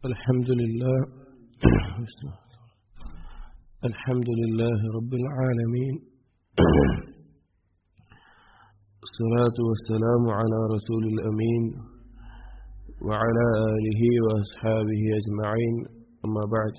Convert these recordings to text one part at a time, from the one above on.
الحمد لله الحمد لله رب العالمين الصلاة والسلام على رسول الأمين وعلى آله وأصحابه أجمعين أما بعد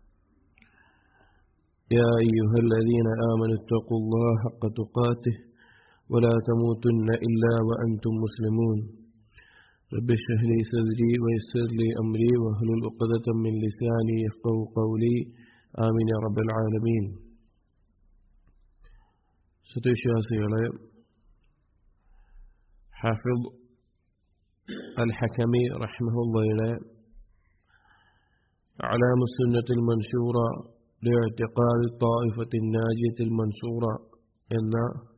يا أيها الذين آمنوا اتقوا الله حق تقاته ولا تموتن إلا وأنتم مسلمون رب اشرح لي صدري ويسر لي أمري واحلل عقدة من لساني يفقهوا قولي آمين يا رب العالمين സത്യവിശ്വാസികളെ ഹാഫിദ് അൽ ഹക്കമി റഹ്മഹുള്ളയുടെ علام السنة المنشورة لاعتقاد الطائفة الناجية المنصورة എന്ന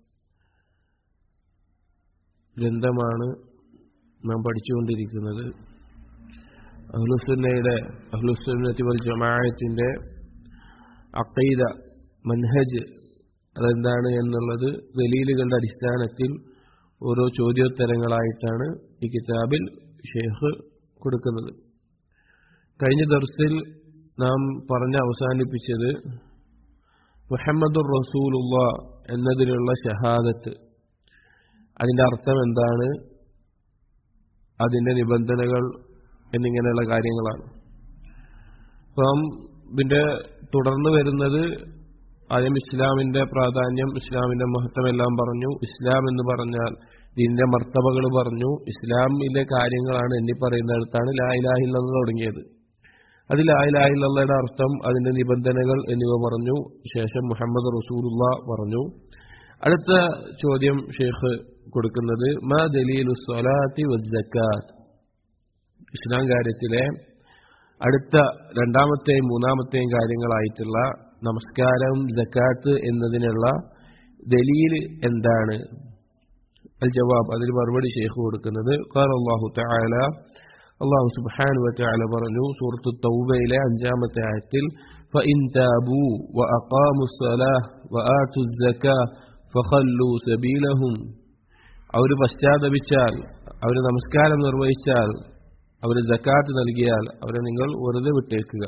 ഗ്രന്ഥമാണ് നാം പഠിച്ചുകൊണ്ടിരിക്കുന്നത് അഹ്ലുസുന്നയുടെ അഹ്ലുസുന്നത്തി വൽ ജമാഅത്തിൻ്റെ അക്കൈദ മൻഹജ് അതെന്താണ് എന്നുള്ളത് ദലീലുകളുടെ അടിസ്ഥാനത്തിൽ ഓരോ ചോദ്യോത്തരങ്ങളായിട്ടാണ് ഈ കിതാബിൽ ഷെയ്ഖ് കൊടുക്കുന്നത് കഴിഞ്ഞ ദർസിൽ നാം പറഞ്ഞ് അവസാനിപ്പിച്ചത് മുഹമ്മദുർ റസൂലുള്ള എന്നതിലുള്ള ഷഹാദത്ത് അതിൻ്റെ അർത്ഥം എന്താണ് അതിൻ്റെ നിബന്ധനകൾ എന്നിങ്ങനെയുള്ള കാര്യങ്ങളാണ് അപ്പം ഇതിൻ്റെ തുടർന്ന് വരുന്നത് ആദ്യം ഇസ്ലാമിൻ്റെ പ്രാധാന്യം ഇസ്ലാമിൻ്റെ മഹത്വം എല്ലാം പറഞ്ഞു ഇസ്ലാം എന്ന് പറഞ്ഞാൽ ഇതിൻ്റെ മർത്തബകൾ പറഞ്ഞു ഇസ്ലാമിലെ കാര്യങ്ങളാണ് എണ്ണി പറയുന്നിടത്താണ് ലായിലാഹില്ലെന്ന് തുടങ്ങിയത് അത് ലായിലാഹില്ലയുടെ അർത്ഥം അതിൻ്റെ നിബന്ധനകൾ എന്നിവ പറഞ്ഞു ശേഷം മുഹമ്മദ് റസൂലുള്ള പറഞ്ഞു അടുത്ത ചോദ്യം ഷെയ്ഖ് കൊടുക്കുന്നത് മാ ദലീലു സ്വലാത്തി വസ്സക്കാത്ത് ഇസ്ലാം കാര്യത്തിലെ അടുത്ത രണ്ടാമത്തെയും മൂന്നാമത്തെയും കാര്യങ്ങളായിട്ടുള്ള നമസ്കാരം ജക്കാത്ത് എന്നതിനുള്ള ദലീൽ എന്താണ് അൽ ജവാബ് അതിന് മറുപടി ഷെയ്ഖ് കൊടുക്കുന്നത് ഖാൽ അള്ളാഹു തആല അള്ളാഹു സുബ്ഹാനഹു വതആല പറഞ്ഞു സൂറത്തു തൗബയിലെ അഞ്ചാമത്തെ ആയത്തിൽ ഫഇൻ താബു വഅഖാമു الصلاة വആതു الزكاة ഫഖല്ലു സബീലഹും അവർ പശ്ചാത്തപിച്ചാൽ അവർ നമസ്കാരം നിർവഹിച്ചാൽ അവർ ജക്കാത്ത് നൽകിയാൽ അവരെ നിങ്ങൾ വെറുതെ വിട്ടേക്കുക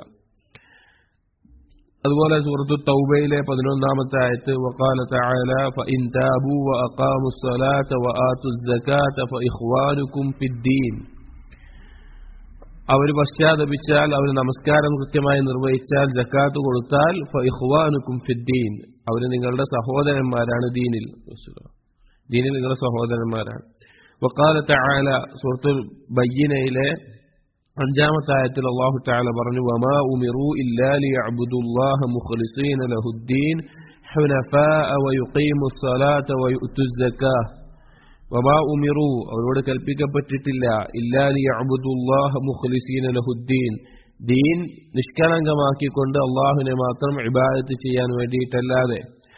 അതുപോലെ സൂറത്തു തൗബയിലെ പതിനൊന്നാമത്തെ ആയത്ത് വഖാല തആല ഫഇൻ താബു വഅഖാമു الصلاة വആതു الزكاة ഫഇഖ്വാനുകും ഫിദ്ദീൻ അവർ പശ്ചാത്തപിച്ചാൽ അവർ നമസ്കാരം കൃത്യമായി നിർവഹിച്ചാൽ ജക്കാത്ത് കൊടുത്താൽ ഫഇഖ്വാനുകും ഫിദ്ദീൻ അവർ നിങ്ങളുടെ സഹോദരന്മാരാണ് ദീനിൽ ദീനിൽ നിങ്ങളുടെ സഹോദരന്മാരാണ് വക്കാല തആല സൂറത്തുൽ ബയ്യനയിലെ അഞ്ചാമത്തെ ആയത്തിൽ അള്ളാഹു തആല പറഞ്ഞു വമാ ഉമിറു ഇല്ലാ ലിയഅബ്ദുല്ലാഹ മുഖ്ലിസീന ലഹുദ്ദീൻ ഹുനഫാഅ വയുഖീമു الصلاة വയുഅ്തു الزكاة വമാ ഉമിറു അവരോട് കൽപ്പിക്കപ്പെട്ടിട്ടില്ല ഇല്ലാ ലിയഅബ്ദുല്ലാഹ മുഖ്ലിസീന ലഹുദ്ദീൻ ദീൻ നിഷ്കളങ്കമാക്കിക്കൊണ്ട് അള്ളാഹുവിനെ മാത്രം ഇബാദത്ത് ചെയ്യാൻ വേണ്ടിയിട്ടല്ലാതെ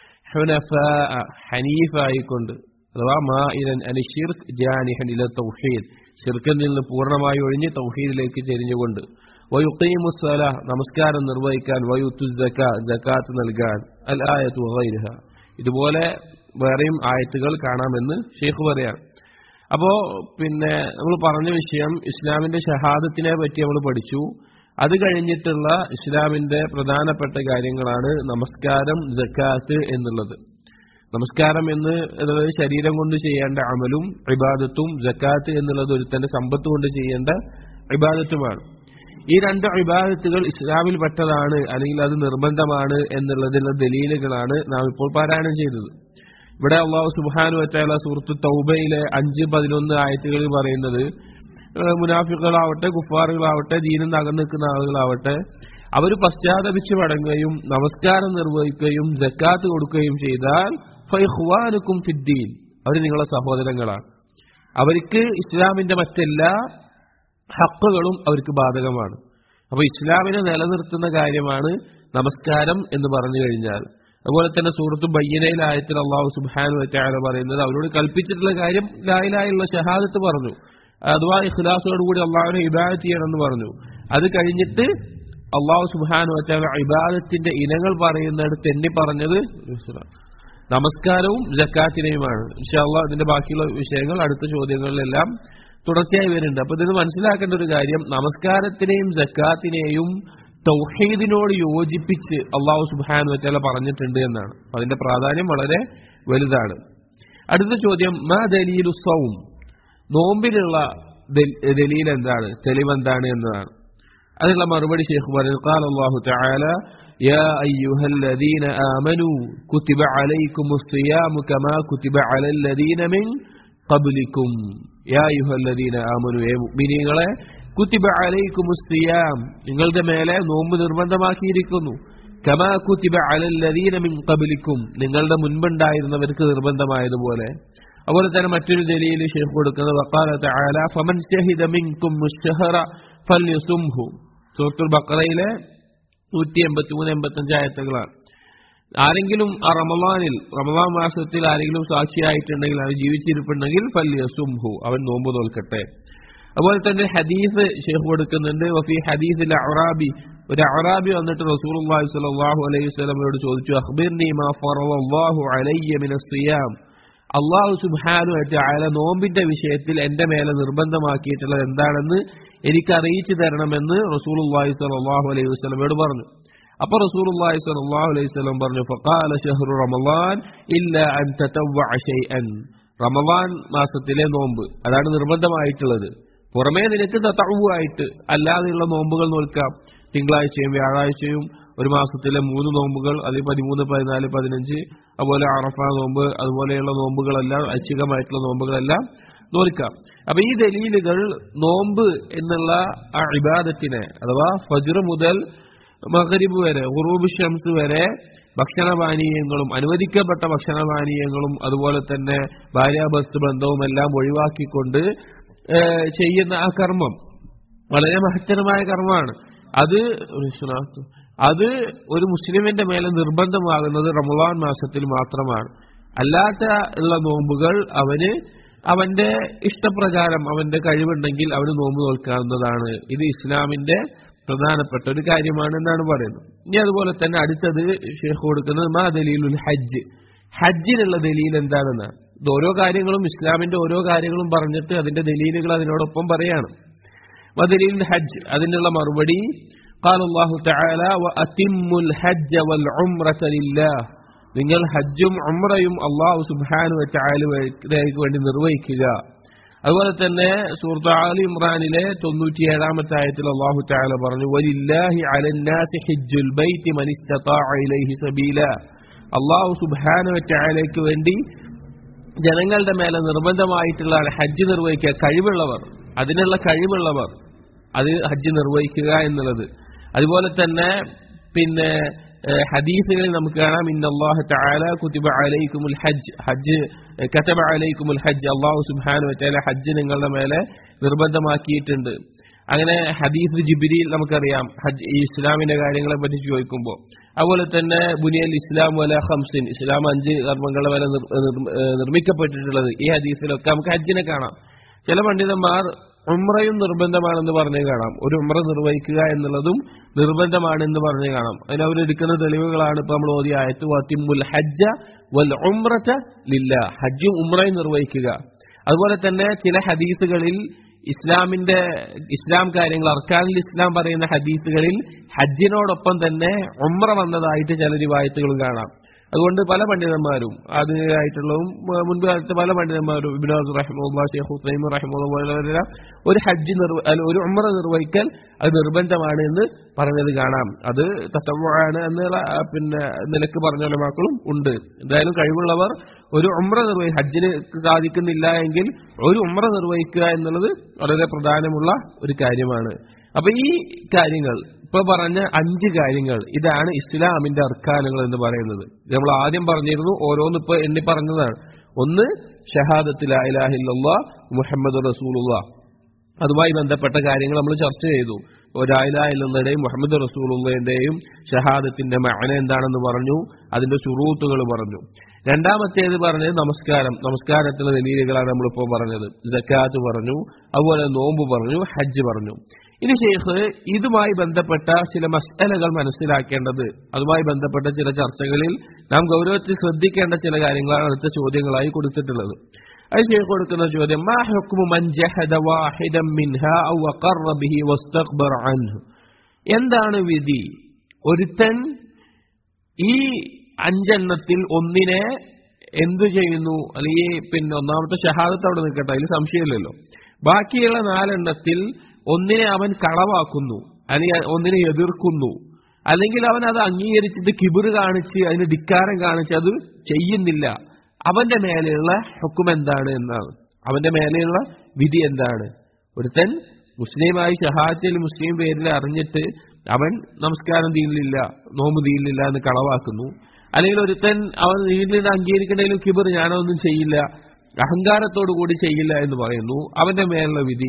ഹുനഫാഅ ഹനീഫായിക്കൊണ്ട് അഥവാ മാഇരൻ അനിഷിർക്ക് ജാനിഹൻ ഇല തൗഹീദ് ഷിർക്കിൽ നിന്ന് പൂർണ്ണമായി ഒഴിഞ്ഞ് തൗഹീദിലേക്ക് ചെരിഞ്ഞുകൊണ്ട് വയുക്കീമുസ്സല നമസ്കാരം നിർവഹിക്കാൻ വയുത്തു ജക്ക ജക്കാത്ത് നൽകാൻ അൽ ആയത്തു വൈരഹ ഇതുപോലെ വേറെയും ആയത്തുകൾ കാണാമെന്ന് ഷെയ്ഖ് പറയാം അപ്പോ പിന്നെ നമ്മൾ പറഞ്ഞ വിഷയം ഇസ്ലാമിന്റെ ഷഹാദത്തിനെ പറ്റി നമ്മൾ പഠിച്ചു അത് കഴിഞ്ഞിട്ടുള്ള ഇസ്ലാമിന്റെ പ്രധാനപ്പെട്ട കാര്യങ്ങളാണ് നമസ്കാരം ജക്കാത്ത് എന്നുള്ളത് നമസ്കാരം എന്ന് എന്നുള്ളത് ശരീരം കൊണ്ട് ചെയ്യേണ്ട അമലും ഇബാദത്തും ജക്കാത്ത് എന്നുള്ളത് ഒരുത്തന്റെ സമ്പത്ത് കൊണ്ട് ചെയ്യേണ്ട ഇബാദത്തുമാണ് ഈ രണ്ട് ഇബാദത്തുകൾ ഇസ്ലാമിൽ പെട്ടതാണ് അല്ലെങ്കിൽ അത് നിർബന്ധമാണ് എന്നുള്ളതിലുള്ള ദലീലുകളാണ് നാം ഇപ്പോൾ പാരായണം ചെയ്തത് ഇവിടെ അള്ളാഹു സുബാനു വറ്റാല സുഹൃത്ത് തൗബയിലെ അഞ്ച് പതിനൊന്ന് ആയത്തുകളിൽ പറയുന്നത് മുനാഫിക്കുകളാവട്ടെ കുഫാറുകളാവട്ടെ ദീനം അകന്നു നിൽക്കുന്ന ആളുകളാവട്ടെ അവർ പശ്ചാത്തപിച്ച് മടങ്ങുകയും നമസ്കാരം നിർവഹിക്കുകയും ജക്കാത്ത് കൊടുക്കുകയും ചെയ്താൽ ഫൈഹ്വാനുക്കും ഫിദ്ദീൻ അവർ നിങ്ങളുടെ സഹോദരങ്ങളാണ് അവർക്ക് ഇസ്ലാമിന്റെ മറ്റെല്ലാ ഹക്കുകളും അവർക്ക് ബാധകമാണ് അപ്പൊ ഇസ്ലാമിനെ നിലനിർത്തുന്ന കാര്യമാണ് നമസ്കാരം എന്ന് പറഞ്ഞു കഴിഞ്ഞാൽ അതുപോലെ തന്നെ സൂറത്ത് ബയ്യനയിൽ ആയത്തിൽ അള്ളാഹു സുബാനു വറ്റാല പറയുന്നത് അവരോട് കൽപ്പിച്ചിട്ടുള്ള കാര്യം ലായിലായുള്ള ഷഹാദത്ത് പറഞ്ഞു അഥവാ ഇഖ്ലാസോടുകൂടി അള്ളാഹുനെ ഇബാദത്ത് ചെയ്യണമെന്ന് പറഞ്ഞു അത് കഴിഞ്ഞിട്ട് അള്ളാഹു സുബാനു വറ്റാല ഇബാദത്തിന്റെ ഇനങ്ങൾ പറയുന്നിടത്ത് എണ്ണി പറഞ്ഞത് നമസ്കാരവും ജക്കാത്തിനെയുമാണ് ഇൻഷാല്ല അതിന്റെ ബാക്കിയുള്ള വിഷയങ്ങൾ അടുത്ത ചോദ്യങ്ങളിലെല്ലാം തുടർച്ചയായി വരുന്നുണ്ട് അപ്പൊ ഇതിന് മനസ്സിലാക്കേണ്ട ഒരു കാര്യം നമസ്കാരത്തിനെയും ജക്കാത്തിനെയും തൗഹീദിനോട് യോജിപ്പിച്ച് അള്ളാഹു സുബാനു വറ്റാല പറഞ്ഞിട്ടുണ്ട് എന്നാണ് അപ്പൊ അതിന്റെ പ്രാധാന്യം വളരെ വലുതാണ് അടുത്ത ചോദ്യം മാ ദലീലു സൗം നോമ്പിലുള്ള ദൽ- ദലീൽ എന്താണ് തെളിവെന്താണ് എന്നതാണ് അതിനുള്ള മറുപടി ഷെയ്ഖ് പറഞ്ഞു قال الله تعالى يا أيها الذين آمنوا كتب عليكم الصيام كما كتب على الذين من قبلكم يا أيها الذين آمنوا يا മുഅ്മിനീങ്ങളെ കുത്തിബ അലൈക്കും സിയാം നിങ്ങളുടെ മേലെ നോമ്പ് നിർബന്ധമാക്കിയിരിക്കുന്നു കമാ കുത്തിബ അലല്ലദീന മിൻ ഖബലിക്കും നിങ്ങളുടെ മുൻപുണ്ടായിരുന്നവർക്ക് നിർബന്ധമായതുപോലെ അതുപോലെ തന്നെ മറ്റൊരു ദലീൽ ഷെയ്ഖ് കൊടുക്കുന്നത് വഖാല തആല ഫമൻ ശഹിദ മിൻകും മുശ്ശഹറ ഫല്യസുംഹു സൂറത്തുൽ ബഖറയിലെ നൂറ്റി എൺപത്തി മൂന്ന് എൺപത്തി അഞ്ച് ആയത്തുകളാണ് ആരെങ്കിലും ആ റമദാനിൽ റമദാൻ മാസത്തിൽ ആരെങ്കിലും സാക്ഷിയായിട്ടുണ്ടെങ്കിൽ അവൻ ജീവിച്ചിരിപ്പുണ്ടെങ്കിൽ ഫല്യസുംഹു അവൻ നോമ്പ് നോൽക്കട്ടെ അതുപോലെ തന്നെ ഹദീസ് ഷെയ്ഖ് കൊടുക്കുന്നുണ്ട് വഫി ഹദീസിൽ അറാബി ഒരു അറാബി വന്നിട്ട് റസൂലുള്ളാഹി സ്വല്ലല്ലാഹു അലൈഹി വസല്ലമയോട് ചോദിച്ചു അഖ്ബിർനി മാ ഫറളല്ലാഹു അലയ്യ മിനസ് സിയാം അള്ളാഹു സുബ്ഹാനു വതആല നോമ്പിന്റെ വിഷയത്തിൽ എന്റെ മേലെ നിർബന്ധമാക്കിയിട്ടുള്ളത് എന്താണെന്ന് എനിക്ക് അറിയിച്ചു തരണമെന്ന് റസൂലുള്ളാഹി സ്വല്ലല്ലാഹു അലൈഹി വസല്ലമയോട് പറഞ്ഞു അപ്പൊ റസൂലുള്ളാഹി സ്വല്ലല്ലാഹു അലൈഹി വസല്ലം പറഞ്ഞു ഫഖാല ഷഹ്റു റമളാൻ ഇല്ല അൻ തതവ്വഅ ഷൈഅൻ റമളാൻ മാസത്തിലെ നോമ്പ് അതാണ് നിർബന്ധമായിട്ടുള്ളത് പുറമേ നിനക്ക് തത്തവുമായിട്ട് അല്ലാതെയുള്ള നോമ്പുകൾ നോൽക്കാം തിങ്കളാഴ്ചയും വ്യാഴാഴ്ചയും ഒരു മാസത്തിലെ മൂന്ന് നോമ്പുകൾ അതിൽ പതിമൂന്ന് പതിനാല് പതിനഞ്ച് അതുപോലെ അറഫ നോമ്പ് അതുപോലെയുള്ള നോമ്പുകളെല്ലാം ഐച്ഛികമായിട്ടുള്ള നോമ്പുകളെല്ലാം നോൽക്കാം അപ്പൊ ഈ ദലീലുകൾ നോമ്പ് എന്നുള്ള ആ ഇബാദത്തിനെ അഥവാ ഫജ്ർ മുതൽ മഹരിബ് വരെ ഉറൂബ് ഷംസ് വരെ ഭക്ഷണപാനീയങ്ങളും അനുവദിക്കപ്പെട്ട ഭക്ഷണപാനീയങ്ങളും അതുപോലെ തന്നെ ഭാര്യാഭസ്തു ബന്ധവും എല്ലാം ഒഴിവാക്കിക്കൊണ്ട് ഏഹ് ചെയ്യുന്ന ആ കർമ്മം വളരെ മഹത്തരമായ കർമ്മമാണ് അത് അത് ഒരു മുസ്ലിമിന്റെ മേലെ നിർബന്ധമാകുന്നത് റമദാൻ മാസത്തിൽ മാത്രമാണ് അല്ലാത്ത ഉള്ള നോമ്പുകൾ അവന് അവന്റെ ഇഷ്ടപ്രകാരം അവന്റെ കഴിവുണ്ടെങ്കിൽ അവന് നോമ്പ് നോൽക്കാവുന്നതാണ് ഇത് ഇസ്ലാമിന്റെ പ്രധാനപ്പെട്ട ഒരു കാര്യമാണ് എന്നാണ് പറയുന്നത് ഇനി അതുപോലെ തന്നെ അടുത്തത് ഷെയ്ഖ് കൊടുക്കുന്നത് മാ ദലീലുൽ ഹജ്ജ് ഹജ്ജിനുള്ള ദലീൽ എന്താണെന്നാണ് ഇത് ഓരോ കാര്യങ്ങളും ഇസ്ലാമിന്റെ ഓരോ കാര്യങ്ങളും പറഞ്ഞിട്ട് അതിന്റെ ദലീലുകൾ അതിനോടൊപ്പം പറയാണ് മദലീൽ ഹജ്ജ് അതിനുള്ള മറുപടി قال الله تعالى وأتموا الحج والعمرة لله നിങ്ങൾ ഹജ്ജും ഉംറയും അള്ളാഹു സുബ്ഹാനു വതആലയ്ക്ക് വേണ്ടി നിർവഹിക്കുക അതുപോലെ തന്നെ സൂറത്ത് ആലി ഇമ്രാനിലെ തൊണ്ണൂറ്റിയേഴാമത്തെ ആയത്തിൽ അള്ളാഹു തആല പറഞ്ഞു വലില്ലാഹി അലന്നാസി ഹിജ്ജുൽ ബൈത്തി മൻ ഇസ്തതാഅ ഇലൈഹി സബീല അള്ളാഹു സുബ്ഹാനു വതആലയ്ക്ക് വേണ്ടി ജനങ്ങളുടെ മേലെ നിർബന്ധമായിട്ടുള്ള ഹജ്ജ് നിർവഹിക്കുക കഴിവുള്ളവർ അതിനുള്ള കഴിവുള്ളവർ അത് ഹജ്ജ് നിർവഹിക്കുക എന്നുള്ളത് അതുപോലെ തന്നെ പിന്നെ ഏഹ്, ഹദീസുകളിൽ നമുക്ക് കാണാം ഇന്ന അല്ലാഹു തആല കുതിബ അലൈക്കുമുൽ ഹജ്ജ് ഹജ്ജ് ഏഹ്, കതബ അലൈക്കുമുൽ ഹജ്ജ് അല്ലാഹു സുബ്ഹാനഹു വതആല ഹജ്ജ് നിങ്ങളുടെ മേലെ നിർബന്ധമാക്കിയിട്ടുണ്ട് അങ്ങനെ ഹദീസ് ജിബിരിയിൽ നമുക്കറിയാം ഹജ്ജ് ഈ ഇസ്ലാമിന്റെ കാര്യങ്ങളെ പറ്റി ചോദിക്കുമ്പോൾ അതുപോലെ തന്നെ ബുനിയൽ ഇസ്ലാം വല ഹംസിൻ ഇസ്ലാം അഞ്ച് കർമ്മങ്ങളെ വരെ നിർ- നിർ- ഏഹ് നിർമ്മിക്കപ്പെട്ടിട്ടുള്ളത് ഈ ഹദീസിലൊക്കെ നമുക്ക് ഹജ്ജിനെ കാണാം ചില പണ്ഡിതന്മാർ ഉംറയും നിർബന്ധമാണെന്ന് പറഞ്ഞു കാണാം ഒരു ഉംറ നിർവഹിക്കുക എന്നുള്ളതും നിർബന്ധമാണെന്ന് പറഞ്ഞു കാണാം അതിന് അവരെടുക്കുന്ന തെളിവുകളാണ് ഇപ്പൊ നമ്മൾ ഓതിയ ആയത്ത് വത്തിമുൽ ഹജ്ജ വൽ ഉംറത ലില്ല ഹജ്ജും ഉംറയും നിർവഹിക്കുക അതുപോലെ തന്നെ ചില ഹദീസുകളിൽ ഇസ്ലാമിന്റെ ഇസ്ലാം കാര്യങ്ങൾ അർക്കാനിൽ ഇസ്ലാം പറയുന്ന ഹദീസുകളിൽ ഹജ്ജിനോടൊപ്പം തന്നെ ഉംറ വന്നതായിട്ട് ചില റിവായത്തുകളും കാണാം അതുകൊണ്ട് പല പണ്ഡിതന്മാരും ആധുനികമായിട്ടുള്ളതും മ- മുൻപ് കാലത്ത് പല പണ്ഡിതന്മാരും ഇബിനാസ് റഹിമുള്ള ഷെയ്ഖ് ഹുസൈം റഹിമുള്ള പോലുള്ളവരെല്ലാം ഒരു ഹജ്ജ് നിർവ അല്ല, ഒരു ഉമ്ര നിർവഹിക്കൽ അത് നിർബന്ധമാണ് എന്ന് പറഞ്ഞത് കാണാം അത് തസവാണ് എന്നുള്ള ആ, പിന്നെ നിലക്ക് പറഞ്ഞ മക്കളും ഉണ്ട് എന്തായാലും കഴിവുള്ളവർ ഒരു ഉമ്ര നിർവഹി ഹജ്ജിന് സാധിക്കുന്നില്ല എങ്കിൽ ഒരു ഉമ്ര നിർവഹിക്കുക എന്നുള്ളത് വളരെ പ്രധാനമുള്ള ഒരു കാര്യമാണ് അപ്പൊ ഈ കാര്യങ്ങൾ ഇപ്പൊ പറഞ്ഞ അഞ്ച് കാര്യങ്ങൾ ഇതാണ് ഇസ്ലാമിന്റെ അർക്കാനുകൾ എന്ന് പറയുന്നത് ഇത് നമ്മൾ ആദ്യം പറഞ്ഞിരുന്നു ഓരോന്ന് ഇപ്പൊ എണ്ണി പറഞ്ഞതാണ് ഒന്ന് ഷഹാദത്തിൽ ഇലാഹില്ല മുഹമ്മദ് റസൂലുള്ള അതുമായി ബന്ധപ്പെട്ട കാര്യങ്ങൾ നമ്മൾ ചർച്ച ചെയ്തു ഒരായിലായില്ലെന്നയുടെയും മുഹമ്മദ് റസൂലുള്ളയുടെയും ഷഹാദത്തിന്റെ മഅന എന്താണെന്ന് പറഞ്ഞു അതിന്റെ ശുറൂത്തുകൾ പറഞ്ഞു രണ്ടാമത്തേത് പറഞ്ഞത് നമസ്കാരം നമസ്കാരത്തിലെ ദലീലുകളാണ് നമ്മളിപ്പോൾ പറഞ്ഞത് ജക്കാത്ത് പറഞ്ഞു അതുപോലെ നോമ്പ് പറഞ്ഞു ഹജ്ജ് പറഞ്ഞു ഇനി ഷെയ്ഖ് ഇതുമായി ബന്ധപ്പെട്ട ചില മസലകൾ മനസ്സിലാക്കേണ്ടത് അതുമായി ബന്ധപ്പെട്ട ചില ചർച്ചകളിൽ നാം ഗൗരവത്തിൽ ശ്രദ്ധിക്കേണ്ട ചില കാര്യങ്ങളാണ് അടുത്ത ചോദ്യങ്ങളായി കൊടുത്തിട്ടുള്ളത് അത് ഷെയ്ഖ് കൊടുക്കുന്ന ചോദ്യം മാ ഹുക്മു മൻ ജഹദ വാഹിദൻ മിൻഹാ ഔ അഖറ ബിഹി വസ്തക്ബറ അൻഹു എന്താണ് വിധി ഒരുത്തൻ ഈ അഞ്ചെണ്ണത്തിൽ ഒന്നിനെ എന്തു ചെയ്യുന്നു അല്ലെങ്കിൽ പിന്നെ ഒന്നാമത്തെ ഷഹാദത്ത് അവിടെ നിൽക്കട്ടെ അതിൽ സംശയമില്ലല്ലോ ബാക്കിയുള്ള നാലെണ്ണത്തിൽ ഒന്നിനെ അവൻ കളവാക്കുന്നു അല്ലെങ്കിൽ ഒന്നിനെ എതിർക്കുന്നു അല്ലെങ്കിൽ അവൻ അത് അംഗീകരിച്ചിട്ട് കിബിറ് കാണിച്ച് അതിന് ധിക്കാരം കാണിച്ച് അത് ചെയ്യുന്നില്ല അവന്റെ മേലെയുള്ള ഹുക്കും എന്താണ് എന്നാണ് അവന്റെ മേലെയുള്ള വിധി എന്താണ് ഒരുത്തൻ മുസ്ലിമായി ഷഹാത്തിൽ മുസ്ലിം പേരിൽ അറിഞ്ഞിട്ട് അവൻ നമസ്കാരം തീരുന്നില്ല നോമ്പ് തീരുന്നില്ല എന്ന് കളവാക്കുന്നു അല്ലെങ്കിൽ ഒരുത്തൻ അവൻ നീണ്ടിൽ അംഗീകരിക്കണേലും കിബിർ ഞാനൊന്നും ചെയ്യില്ല അഹങ്കാരത്തോടു കൂടി ചെയ്യില്ല എന്ന് പറയുന്നു അവന്റെ മേലുള്ള വിധി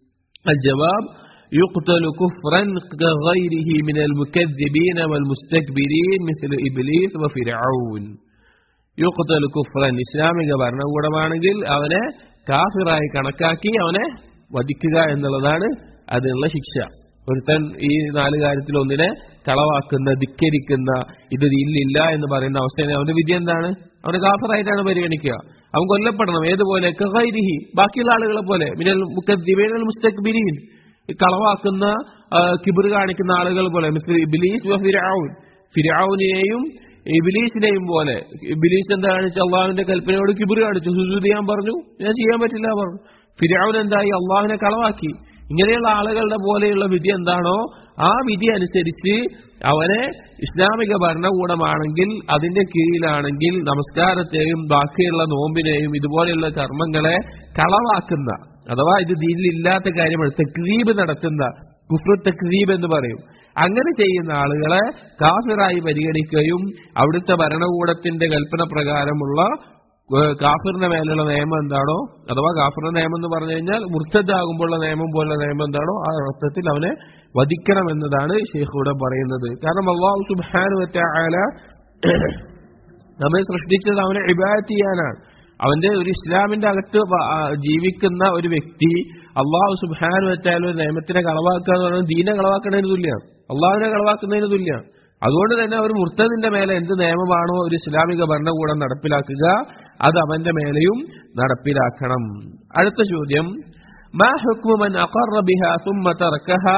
ജവാബ് يقتل كفرا كغيره من المكذبين والمستكبرين مثل إبليس وفرعون യുക്തൽ കുഫ്രൻ ഇസ്ലാമിക ഭരണകൂടമാണെങ്കിൽ അവനെ കാഫിറായി കണക്കാക്കി അവനെ വധിക്കുക എന്നുള്ളതാണ് അതിനുള്ള ശിക്ഷ ഒരുത്തൻ ഈ നാല് കാര്യത്തിൽ ഒന്നിനെ കളവാക്കുന്ന ധിക്കരിക്കുന്ന ഇത് ഇല്ലില്ല എന്ന് പറയുന്ന അവസ്ഥയിൽ അവന്റെ വിധി എന്താണ് അവനെ കാഫറായിട്ടാണ് പരിഗണിക്കുക അവൻ കൊല്ലപ്പെടണം ഏതുപോലെ കഹൈരിഹി ബാക്കിയുള്ള ആളുകളെ പോലെ മിനൽ മുക്കദ്ദിബീനൽ മുസ്തക്ബിരീൻ ഈ കളവാക്കുന്ന കിബിർ കാണിക്കുന്ന ആളുകൾ പോലെ മിസ്റ്റർ ഇബിലീസ് ഫിരാവുൻ ഫിരാവുനെയും ഇബിലീസിനെയും പോലെ ഇബിലീസ് എന്താ കാണിച്ചു അള്ളാഹുവിന്റെ കൽപ്പനയോട് കിബിർ കാണിച്ചു സുജൂത് ചെയ്യാൻ പറഞ്ഞു ഞാൻ ചെയ്യാൻ പറ്റില്ല പറഞ്ഞു ഫിരാവുൻ എന്തായി അള്ളാഹുവിനെ കളവാക്കി ഇങ്ങനെയുള്ള ആളുകളുടെ പോലെയുള്ള വിധി എന്താണോ ആ വിധി അനുസരിച്ച് അവനെ ഇസ്ലാമിക ഭരണകൂടമാണെങ്കിൽ അതിന്റെ കീഴിലാണെങ്കിൽ നമസ്കാരത്തെയും ബാക്കിയുള്ള നോമ്പിനെയും ഇതുപോലെയുള്ള കർമ്മങ്ങളെ കളവാക്കുന്ന അഥവാ ഇത് ദീനിലില്ലാത്ത കാര്യമാണ് തെക്രീബ് നടത്തുന്ന കുഫ്രു തക്രീബ് എന്ന് പറയും അങ്ങനെ ചെയ്യുന്ന ആളുകളെ കാഫിറായി പരിഗണിക്കുകയും അവിടുത്തെ ഭരണകൂടത്തിന്റെ കൽപ്പന പ്രകാരമുള്ള കാഫിറിന്റെ മേലുള്ള നിയമം എന്താണോ അഥവാ കാഫിറിന്റെ നിയമം എന്ന് പറഞ്ഞു കഴിഞ്ഞാൽ മുർത്തദാകുമ്പോഴുള്ള നിയമം പോലുള്ള നിയമം എന്താണോ ആ അർത്ഥത്തിൽ അവനെ വധിക്കണം എന്നതാണ് ഷെയ്ഖ് ഇവിടെ പറയുന്നത് കാരണം അള്ളാഹു സുബാനു ആല നമ്മെ സൃഷ്ടിച്ചത് അവനെ ഇബാദത്ത് ചെയ്യാനാണ് അവന്റെ ഒരു ഇസ്ലാമിന്റെ അകത്ത് ജീവിക്കുന്ന ഒരു വ്യക്തി അള്ളാഹു സുബാനു വെച്ചാൽ ഒരു നിയമത്തിനെ കളവാക്കുക എന്ന് പറയുന്നത് ദീനെ കളവാക്കുന്നതിന് തുല്യമാണ് അള്ളാഹുവിനെ കളവാക്കുന്നതിന് തുല്യമാണ് അതുകൊണ്ട് തന്നെ ഒരു മുർത്തതിന്റെ മേലെ എന്ത് നിയമമാണോ ഒരു ഇസ്ലാമിക ഭരണകൂടം നടപ്പിലാക്കുക അത് അവന്റെ മേലെയും നടപ്പിലാക്കണം അടുത്ത ചോദ്യം ما حكم من أقر بها ثم تركها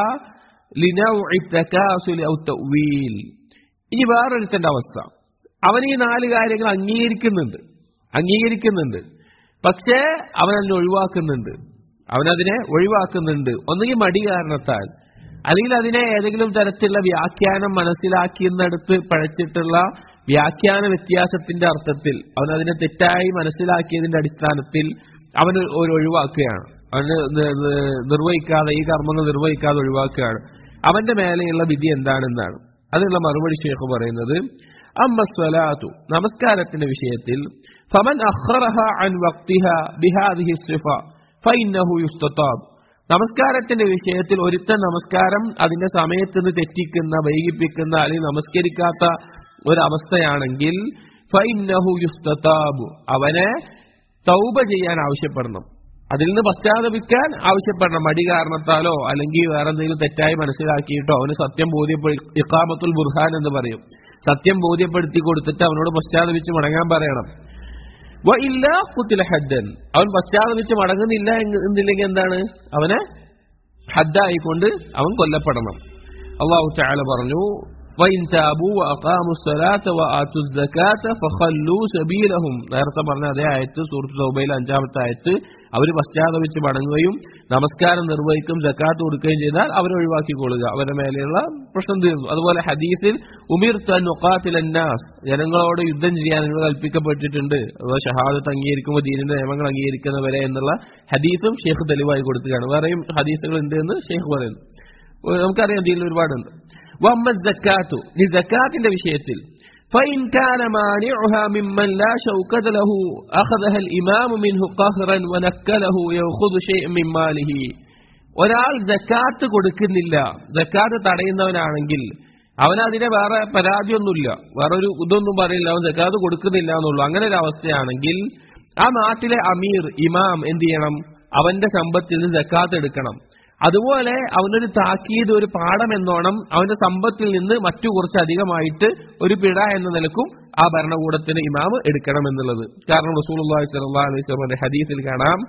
لنوع التكاسل أو التأويل ഇനി വേറൊരുത്തന്റെ അവസ്ഥ അവൻ ഈ നാല് കാര്യങ്ങൾ അംഗീകരിക്കുന്നുണ്ട് അംഗീകരിക്കുന്നുണ്ട് പക്ഷേ അവൻ അതിനെ ഒഴിവാക്കുന്നുണ്ട് അവനതിനെ ഒഴിവാക്കുന്നുണ്ട് ഒന്നുകിൽ മടി കാരണത്താൽ അല്ലെങ്കിൽ അതിനെ ഏതെങ്കിലും തരത്തിലുള്ള വ്യാഖ്യാനം മനസ്സിലാക്കിയെന്നടുത്ത് പഴച്ചിട്ടുള്ള വ്യാഖ്യാന വ്യത്യാസത്തിന്റെ അർത്ഥത്തിൽ അവൻ അതിനെ തെറ്റായി മനസ്സിലാക്കിയതിന്റെ അടിസ്ഥാനത്തിൽ അവൻ ഒരു ഒഴിവാക്കുകയാണ് അവന് നിർവഹിക്കാതെ ഈ കർമ്മങ്ങൾ നിർവഹിക്കാതെ ഒഴിവാക്കുകയാണ് അവന്റെ മേലെയുള്ള വിധി എന്താണെന്നാണ് അതിനുള്ള മറുപടി ഷേഖ് പറയുന്നത് അമ്മസ്വലാത്തു നമസ്കാരത്തിന്റെ വിഷയത്തിൽ ഫമൻ അഖ്റഹ അൻ വക്തിഹ ബിഹാദിഹി സിഫ ഫൈന്നഹു യുസ്തതാബ് നമസ്കാരത്തിന്റെ വിഷയത്തിൽ ഒരുത്തൻ നമസ്കാരം അതിന്റെ സമയത്ത് നിന്ന് തെറ്റിക്കുന്ന വൈകിപ്പിക്കുന്ന അല്ലെങ്കിൽ നമസ്കരിക്കാത്ത ഒരവസ്ഥയാണെങ്കിൽ ഫൈന്നഹു യുസ്തതാബ് അവനെ തൗബ ചെയ്യാൻ ആവശ്യപ്പെടണം അതിൽ നിന്ന് പശ്ചാത്തപിക്കാൻ ആവശ്യപ്പെടണം മടി കാരണത്താലോ അല്ലെങ്കിൽ വേറെ എന്തെങ്കിലും തെറ്റായി മനസ്സിലാക്കിയിട്ടോ അവന് സത്യം ബോധ്യപ്പെടുത്തി ഇഖാമത്തുൽ ബുർഹാൻ എന്ന് പറയും സത്യം ബോധ്യപ്പെടുത്തി കൊടുത്തിട്ട് അവനോട് പശ്ചാത്തപിച്ച് മടങ്ങാൻ പറയണം ഇല്ല കുത്തില ഹദ്ദൻ അവൻ പശ്ചാത്തപിച്ച് മടങ്ങുന്നില്ല എന്നില്ലെങ്കിൽ എന്താണ് അവനെ ഹദ്ദായിക്കൊണ്ട് അവൻ കൊല്ലപ്പെടണം അള്ളാഹു ചാല പറഞ്ഞു وإن تابوا وأقاموا الصلاة وآتوا الزكاة فخلوا سبيلهم നേരത്തെ പറഞ്ഞ അതേ ആയത്ത് സൂറത്ത് തൗബയിലെ അഞ്ചാമത്തെ ആയത്ത് അവർ പശ്ചാത്തപിച്ച് മടങ്ങുകയും നമസ്കാരം നിർവഹിക്കും ജക്കാത്ത് കൊടുക്കുകയും ചെയ്താൽ അവരെ ഒഴിവാക്കിക്കൊള്ളുക അവരുടെ മേലെയുള്ള പ്രശ്നം തീർന്നു അതുപോലെ ഹദീസിൽ ഉമിർ തന്നുഖാത്തിലന്നാസ് ജനങ്ങളോട് യുദ്ധം ചെയ്യാൻ നിങ്ങൾ കൽപ്പിക്കപ്പെട്ടിട്ടുണ്ട് അതുപോലെ ഷഹാദത്ത് അംഗീകരിക്കുമ്പോൾ ദീനിന്റെ നിയമങ്ങൾ അംഗീകരിക്കുന്നവരെ എന്നുള്ള ഹദീസും ഷെയ്ഖ് തെളിവായി കൊടുക്കുകയാണ് വേറെയും ഹദീസുകൾ ഉണ്ട് എന്ന് ഷെയ്ഖ് പറയുന്നു നമുക്കറിയാം ദീനിൽ ഒരുപാടുണ്ട് വമ്മ സക്കാത്തു ഈ സക്കാത്തിന്റെ വിഷയത്തിൽ فإن كان مانعها ممن لا شوكة له أخذها الإمام منه قهرا ونكله يأخذ شيء من ماله ഒരാൾ ജക്കാത്ത് കൊടുക്കുന്നില്ല ജക്കാത്ത് തടയുന്നവനാണെങ്കിൽ അവൻ അതിനെ വേറെ പരാതിയൊന്നുമില്ല വേറെ ഒരു ഇതൊന്നും പറയില്ല അവൻ ജക്കാത്ത് കൊടുക്കുന്നില്ല എന്നുള്ളൂ അങ്ങനെ ഒരു അവസ്ഥയാണെങ്കിൽ ആ നാട്ടിലെ അമീർ ഇമാം എന്ത് ചെയ്യണം അവന്റെ സമ്പത്തിൽ നിന്ന് ജക്കാത്ത് എടുക്കണം അതുപോലെ അവനൊരു താക്കീത് ഒരു പാഠം എന്നോണം അവന്റെ സമ്പത്തിൽ നിന്ന് മറ്റു കുറച്ച് അധികമായിട്ട് ഒരു പിഴ എന്ന നിലക്കും ആ ഭരണകൂടത്തിന് ഇമാമ് എടുക്കണം എന്നുള്ളത് കാരണം റസൂലുള്ളാഹി സ്വല്ലല്ലാഹു അലൈഹി വസല്ലമയുടെ ഹദീസിൽ കാണാം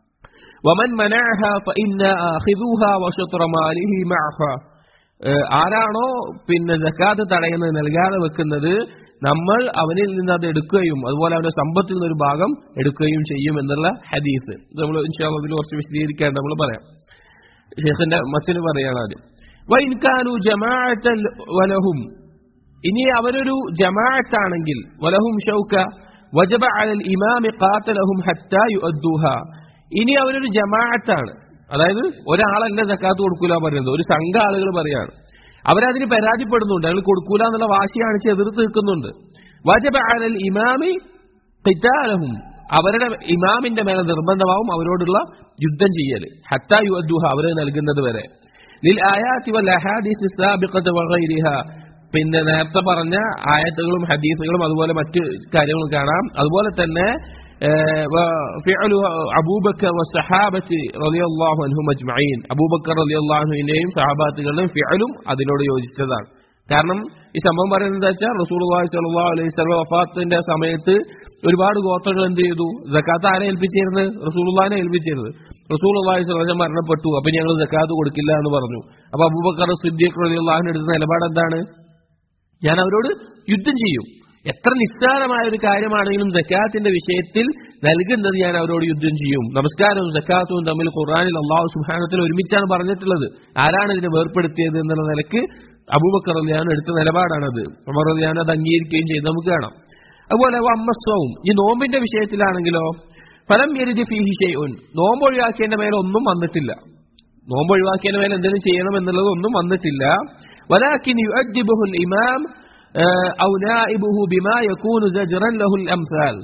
വമൻ മനഅഹ ഫഇന്ന ആഖിദുഹാ വശത്ര മാലിഹി മഅഹ ഏഹ് ആരാണോ പിന്നെ ജക്കാത്ത് തടയുന്നത് നൽകാതെ വെക്കുന്നത് നമ്മൾ അവനിൽ നിന്ന് അത് എടുക്കുകയും അതുപോലെ അവന്റെ സമ്പത്തിൽ നിന്ന് ഒരു ഭാഗം എടുക്കുകയും ചെയ്യും എന്നുള്ള ഹദീസ് ഇത് നമ്മൾ ഇൻഷാല്ലാ ഇതിൽ കുറച്ച് വിശദീകരിക്കാൻ നമ്മൾ പറയാം ഷെയ്ഖിന്റെ മറ്റൊരു പറയാണ് ആദ്യം വൈൻകാനു ജമാഅത്തൻ വലഹും ഇനി അവരൊരു ജമാഅത്താണെങ്കിൽ വലഹും ഷൗക വജബ അലൽ ഇമാമി ഖാത്തലഹും ഹത്താ യുഅദ്ദൂഹ ഇനി അവരൊരു ജമാഅത്താണ് അതായത് ഒരാളല്ല സക്കാത്ത് കൊടുക്കൂല പറയുന്നത് ഒരു സംഘ ആളുകൾ പറയാണ് അവരതിന് പരാതിപ്പെടുന്നുണ്ട് അയാൾ കൊടുക്കൂല എന്നുള്ള വാശി കാണിച്ച് എതിർത്ത് നിൽക്കുന്നുണ്ട് വജബ അലൽ ഇമാമി ഖിതാലഹും അവരുടെ ഇമാമിന്റെ മേലെ നിർബന്ധമാവും അവരോടുള്ള യുദ്ധം ചെയ്യൽ ഹത്താ യുഅദ്ദൂഹ അവരെ നൽകുന്നത് വരെ ലിൽ ആയാത്തി വൽ അഹാദീസ് സാബിഖത വഗൈരിഹ പിന്നെ നേരത്തെ പറഞ്ഞ ആയത്തുകളും ഹദീസുകളും അതുപോലെ മറ്റ് കാര്യങ്ങളും കാണാം അതുപോലെ തന്നെ ഏഹ്, വ- ഫിഅലു അബൂബക്കർ വസ്സഹാബത്ത് റളിയല്ലാഹു അൻഹും അജ്മഈൻ അബൂബക്കർ റളിയല്ലാഹുവിന്റെയും സഹാബാത്തുകളുടെയും ഫിഅലും അതിനോട് യോജിച്ചതാണ് കാരണം ഈ സംഭവം പറയുന്നത് എന്താ വെച്ചാൽ റസൂലുള്ളാഹി സ്വല്ലല്ലാഹു അലൈഹി വസല്ലം വഫാത്തിന്റെ സമയത്ത് ഒരുപാട് ഗോത്രങ്ങൾ എന്ത് ചെയ്തു സക്കാത്ത് ആരെ ഏൽപ്പിച്ചിരുന്നത് റസൂലുള്ളാഹിനെ ഏൽപ്പിച്ചിരുന്നത് റസൂലുള്ളാഹി സ്വല്ലല്ലാഹു അലൈഹി വസല്ലം മരണപ്പെട്ടു അപ്പൊ ഞങ്ങൾ സക്കാത്ത് കൊടുക്കില്ല എന്ന് പറഞ്ഞു അപ്പൊ അബൂബക്കർ സിദ്ദീഖ് റളിയല്ലാഹുവിന്റെ എടുത്ത നിലപാട് എന്താണ് ഞാൻ അവരോട് യുദ്ധം ചെയ്യും എത്ര നിസ്സാരമായ ഒരു കാര്യമാണെങ്കിലും സക്കാത്തിന്റെ വിഷയത്തിൽ നൽകുന്നത് ഞാൻ അവരോട് യുദ്ധം ചെയ്യും നമസ്കാരവും സക്കാത്തും തമ്മിൽ ഖുർആനിൽ അള്ളാഹു സുഹാനത്തിൽ ഒരുമിച്ചാണ് പറഞ്ഞിട്ടുള്ളത് ആരാണ് ഇതിനെ വേർപ്പെടുത്തിയത് എന്നുള്ള നിലക്ക് അബൂബക്കർ അലിയാൻ എടുത്ത നിലപാടാണത് ഉമർ അലിയാൻ അത് അംഗീകരിക്കുകയും ചെയ്ത് നമുക്ക് കാണാം അതുപോലെ അമ്മസ്വവും ഈ നോമ്പിന്റെ വിഷയത്തിലാണെങ്കിലോ ഫലം എരുതി ഫീഹി ഷെയ്ഉൻ നോമ്പ് ഒഴിവാക്കിയതിന്റെ മേലെ ഒന്നും വന്നിട്ടില്ല നോമ്പ് ഒഴിവാക്കിയതിന് മേലെ എന്തെങ്കിലും ചെയ്യണം എന്നുള്ളത് ഒന്നും വന്നിട്ടില്ല ولكن يؤدبه الإمام آه، أو نائبه بما يكون زجرا له الأمثال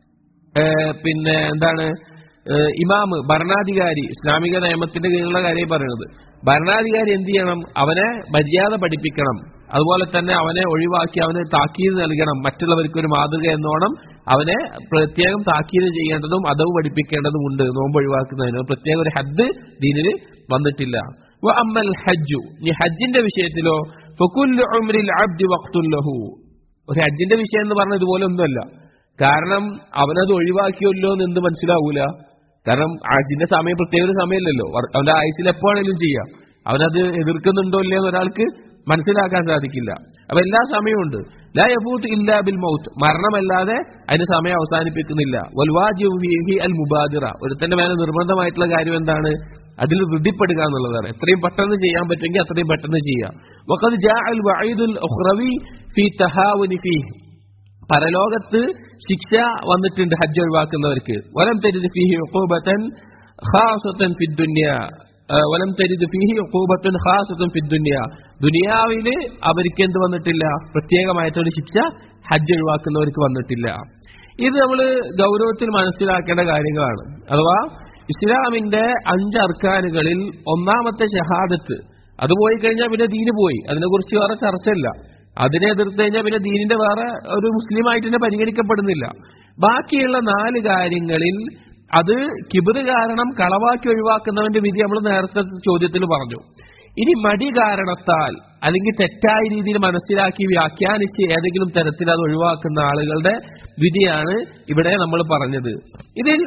آه، പിന്നെ എന്താണ് ഏഹ് ഇമാമ് ഭരണാധികാരി ഇസ്ലാമിക നിയമത്തിന്റെ കീഴിലുള്ള കാര്യം പറയുന്നത് ഭരണാധികാരി എന്ത് ചെയ്യണം അവനെ മര്യാദ പഠിപ്പിക്കണം അതുപോലെ തന്നെ അവനെ ഒഴിവാക്കി അവന് താക്കീത് നൽകണം മറ്റുള്ളവർക്ക് ഒരു മാതൃക എന്നോണം അവനെ പ്രത്യേകം താക്കീത് ചെയ്യേണ്ടതും അതവ് പഠിപ്പിക്കേണ്ടതുമുണ്ട് നോമ്പ് ഒഴിവാക്കുന്നതിന് പ്രത്യേക ഒരു ഹദ് ദീനിൽ വന്നിട്ടില്ല വ അമ്മൽ ഹജ്ജു ഈ ഹജ്ജിന്റെ വിഷയത്തിലോ ഫകുല്ലു ഉംരിൽ അബ്ദി വഖ്തുൻ ലഹു ഒരു ഹജ്ജിന്റെ വിഷയം എന്ന് പറഞ്ഞ ഇതുപോലെ ഒന്നുമല്ല കാരണം അവനത് ഒഴിവാക്കിയല്ലോ എന്ന് എന്ത് മനസ്സിലാവൂല കാരണം ഹജ്ജിന്റെ സമയം പ്രത്യേക ഒരു സമയമില്ലല്ലോ വർ- അവന്റെ ആയുസിൽ എപ്പോഴാണെങ്കിലും ചെയ്യാം അവനത് എതിർക്കുന്നുണ്ടോ ഇല്ലയോ എന്ന് ഒരാൾക്ക് മനസ്സിലാക്കാൻ സാധിക്കില്ല അപ്പൊ എല്ലാ സമയവും ഉണ്ട് ലാ യബൂത്ത് ഇല്ലാ ബിൽ മൗത്ത് മരണമല്ലാതെ അതിന് സമയം അവസാനിപ്പിക്കുന്നില്ല വൽവാജിബു ഫീഹി അൽ മുബാദിറ ഒരുത്തന്റെ മേലെ നിർബന്ധമായിട്ടുള്ള കാര്യം എന്താണ് അതിൽ വൃദ്ധിപ്പെടുക എന്നുള്ളതാണ് എത്രയും പെട്ടെന്ന് ചെയ്യാൻ പറ്റുമെങ്കിൽ അത്രയും പെട്ടെന്ന് ചെയ്യാം വഖദ് ജാഅ അൽ വഈദുൽ ഉഖ്റവി ഫീ തഹാവുനി ഫീഹി പരലോകത്ത് ശിക്ഷ വന്നിട്ടുണ്ട് ഹജ്ജ് ഒഴിവാക്കുന്നവർക്ക് വലം തരിത് ഫീഹി ഉഖൂബത്തൻ ഖാസത്തൻ ഫി ദുനിയ വലം തരിത് ഫീഹി ഉഖൂബത്തൻ ഖാസത്തൻ ഫി ദുനിയ ദുനിയാവില് അവർക്ക് എന്ത് വന്നിട്ടില്ല പ്രത്യേകമായിട്ടൊരു ശിക്ഷ ഹജ്ജ് ഒഴിവാക്കുന്നവർക്ക് വന്നിട്ടില്ല ഇത് നമ്മൾ ഗൗരവത്തിൽ മനസ്സിലാക്കേണ്ട കാര്യങ്ങളാണ് അഥവാ ഇസ്ലാമിന്റെ അഞ്ച് അർക്കാനുകളിൽ ഒന്നാമത്തെ ഷഹാദത്ത് അത് പോയി കഴിഞ്ഞാൽ പിന്നെ ദീന് പോയി അതിനെക്കുറിച്ച് വേറെ ചർച്ചയില്ല അതിനെ എതിർത്ത് കഴിഞ്ഞാൽ പിന്നെ ദീനിന്റെ വേറെ ഒരു മുസ്ലിമായിട്ട് തന്നെ പരിഗണിക്കപ്പെടുന്നില്ല ബാക്കിയുള്ള നാല് കാര്യങ്ങളിൽ അത് കിബിറ് കാരണം കളവാക്കി ഒഴിവാക്കുന്നവന്റെ വിധി നമ്മൾ നേരത്തെ ചോദ്യത്തിൽ പറഞ്ഞു ഇനി മടി കാരണത്താൽ അല്ലെങ്കിൽ തെറ്റായ രീതിയിൽ മനസ്സിലാക്കി വ്യാഖ്യാനിച്ച് ഏതെങ്കിലും തരത്തിൽ അത് ഒഴിവാക്കുന്ന ആളുകളുടെ വിധിയാണ് ഇവിടെ നമ്മൾ പറഞ്ഞത് ഇതിൽ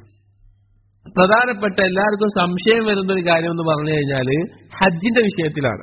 പ്രധാനപ്പെട്ട എല്ലാവർക്കും സംശയം വരുന്ന ഒരു കാര്യം എന്ന് പറഞ്ഞു കഴിഞ്ഞാൽ ഹജ്ജിന്റെ വിഷയത്തിലാണ്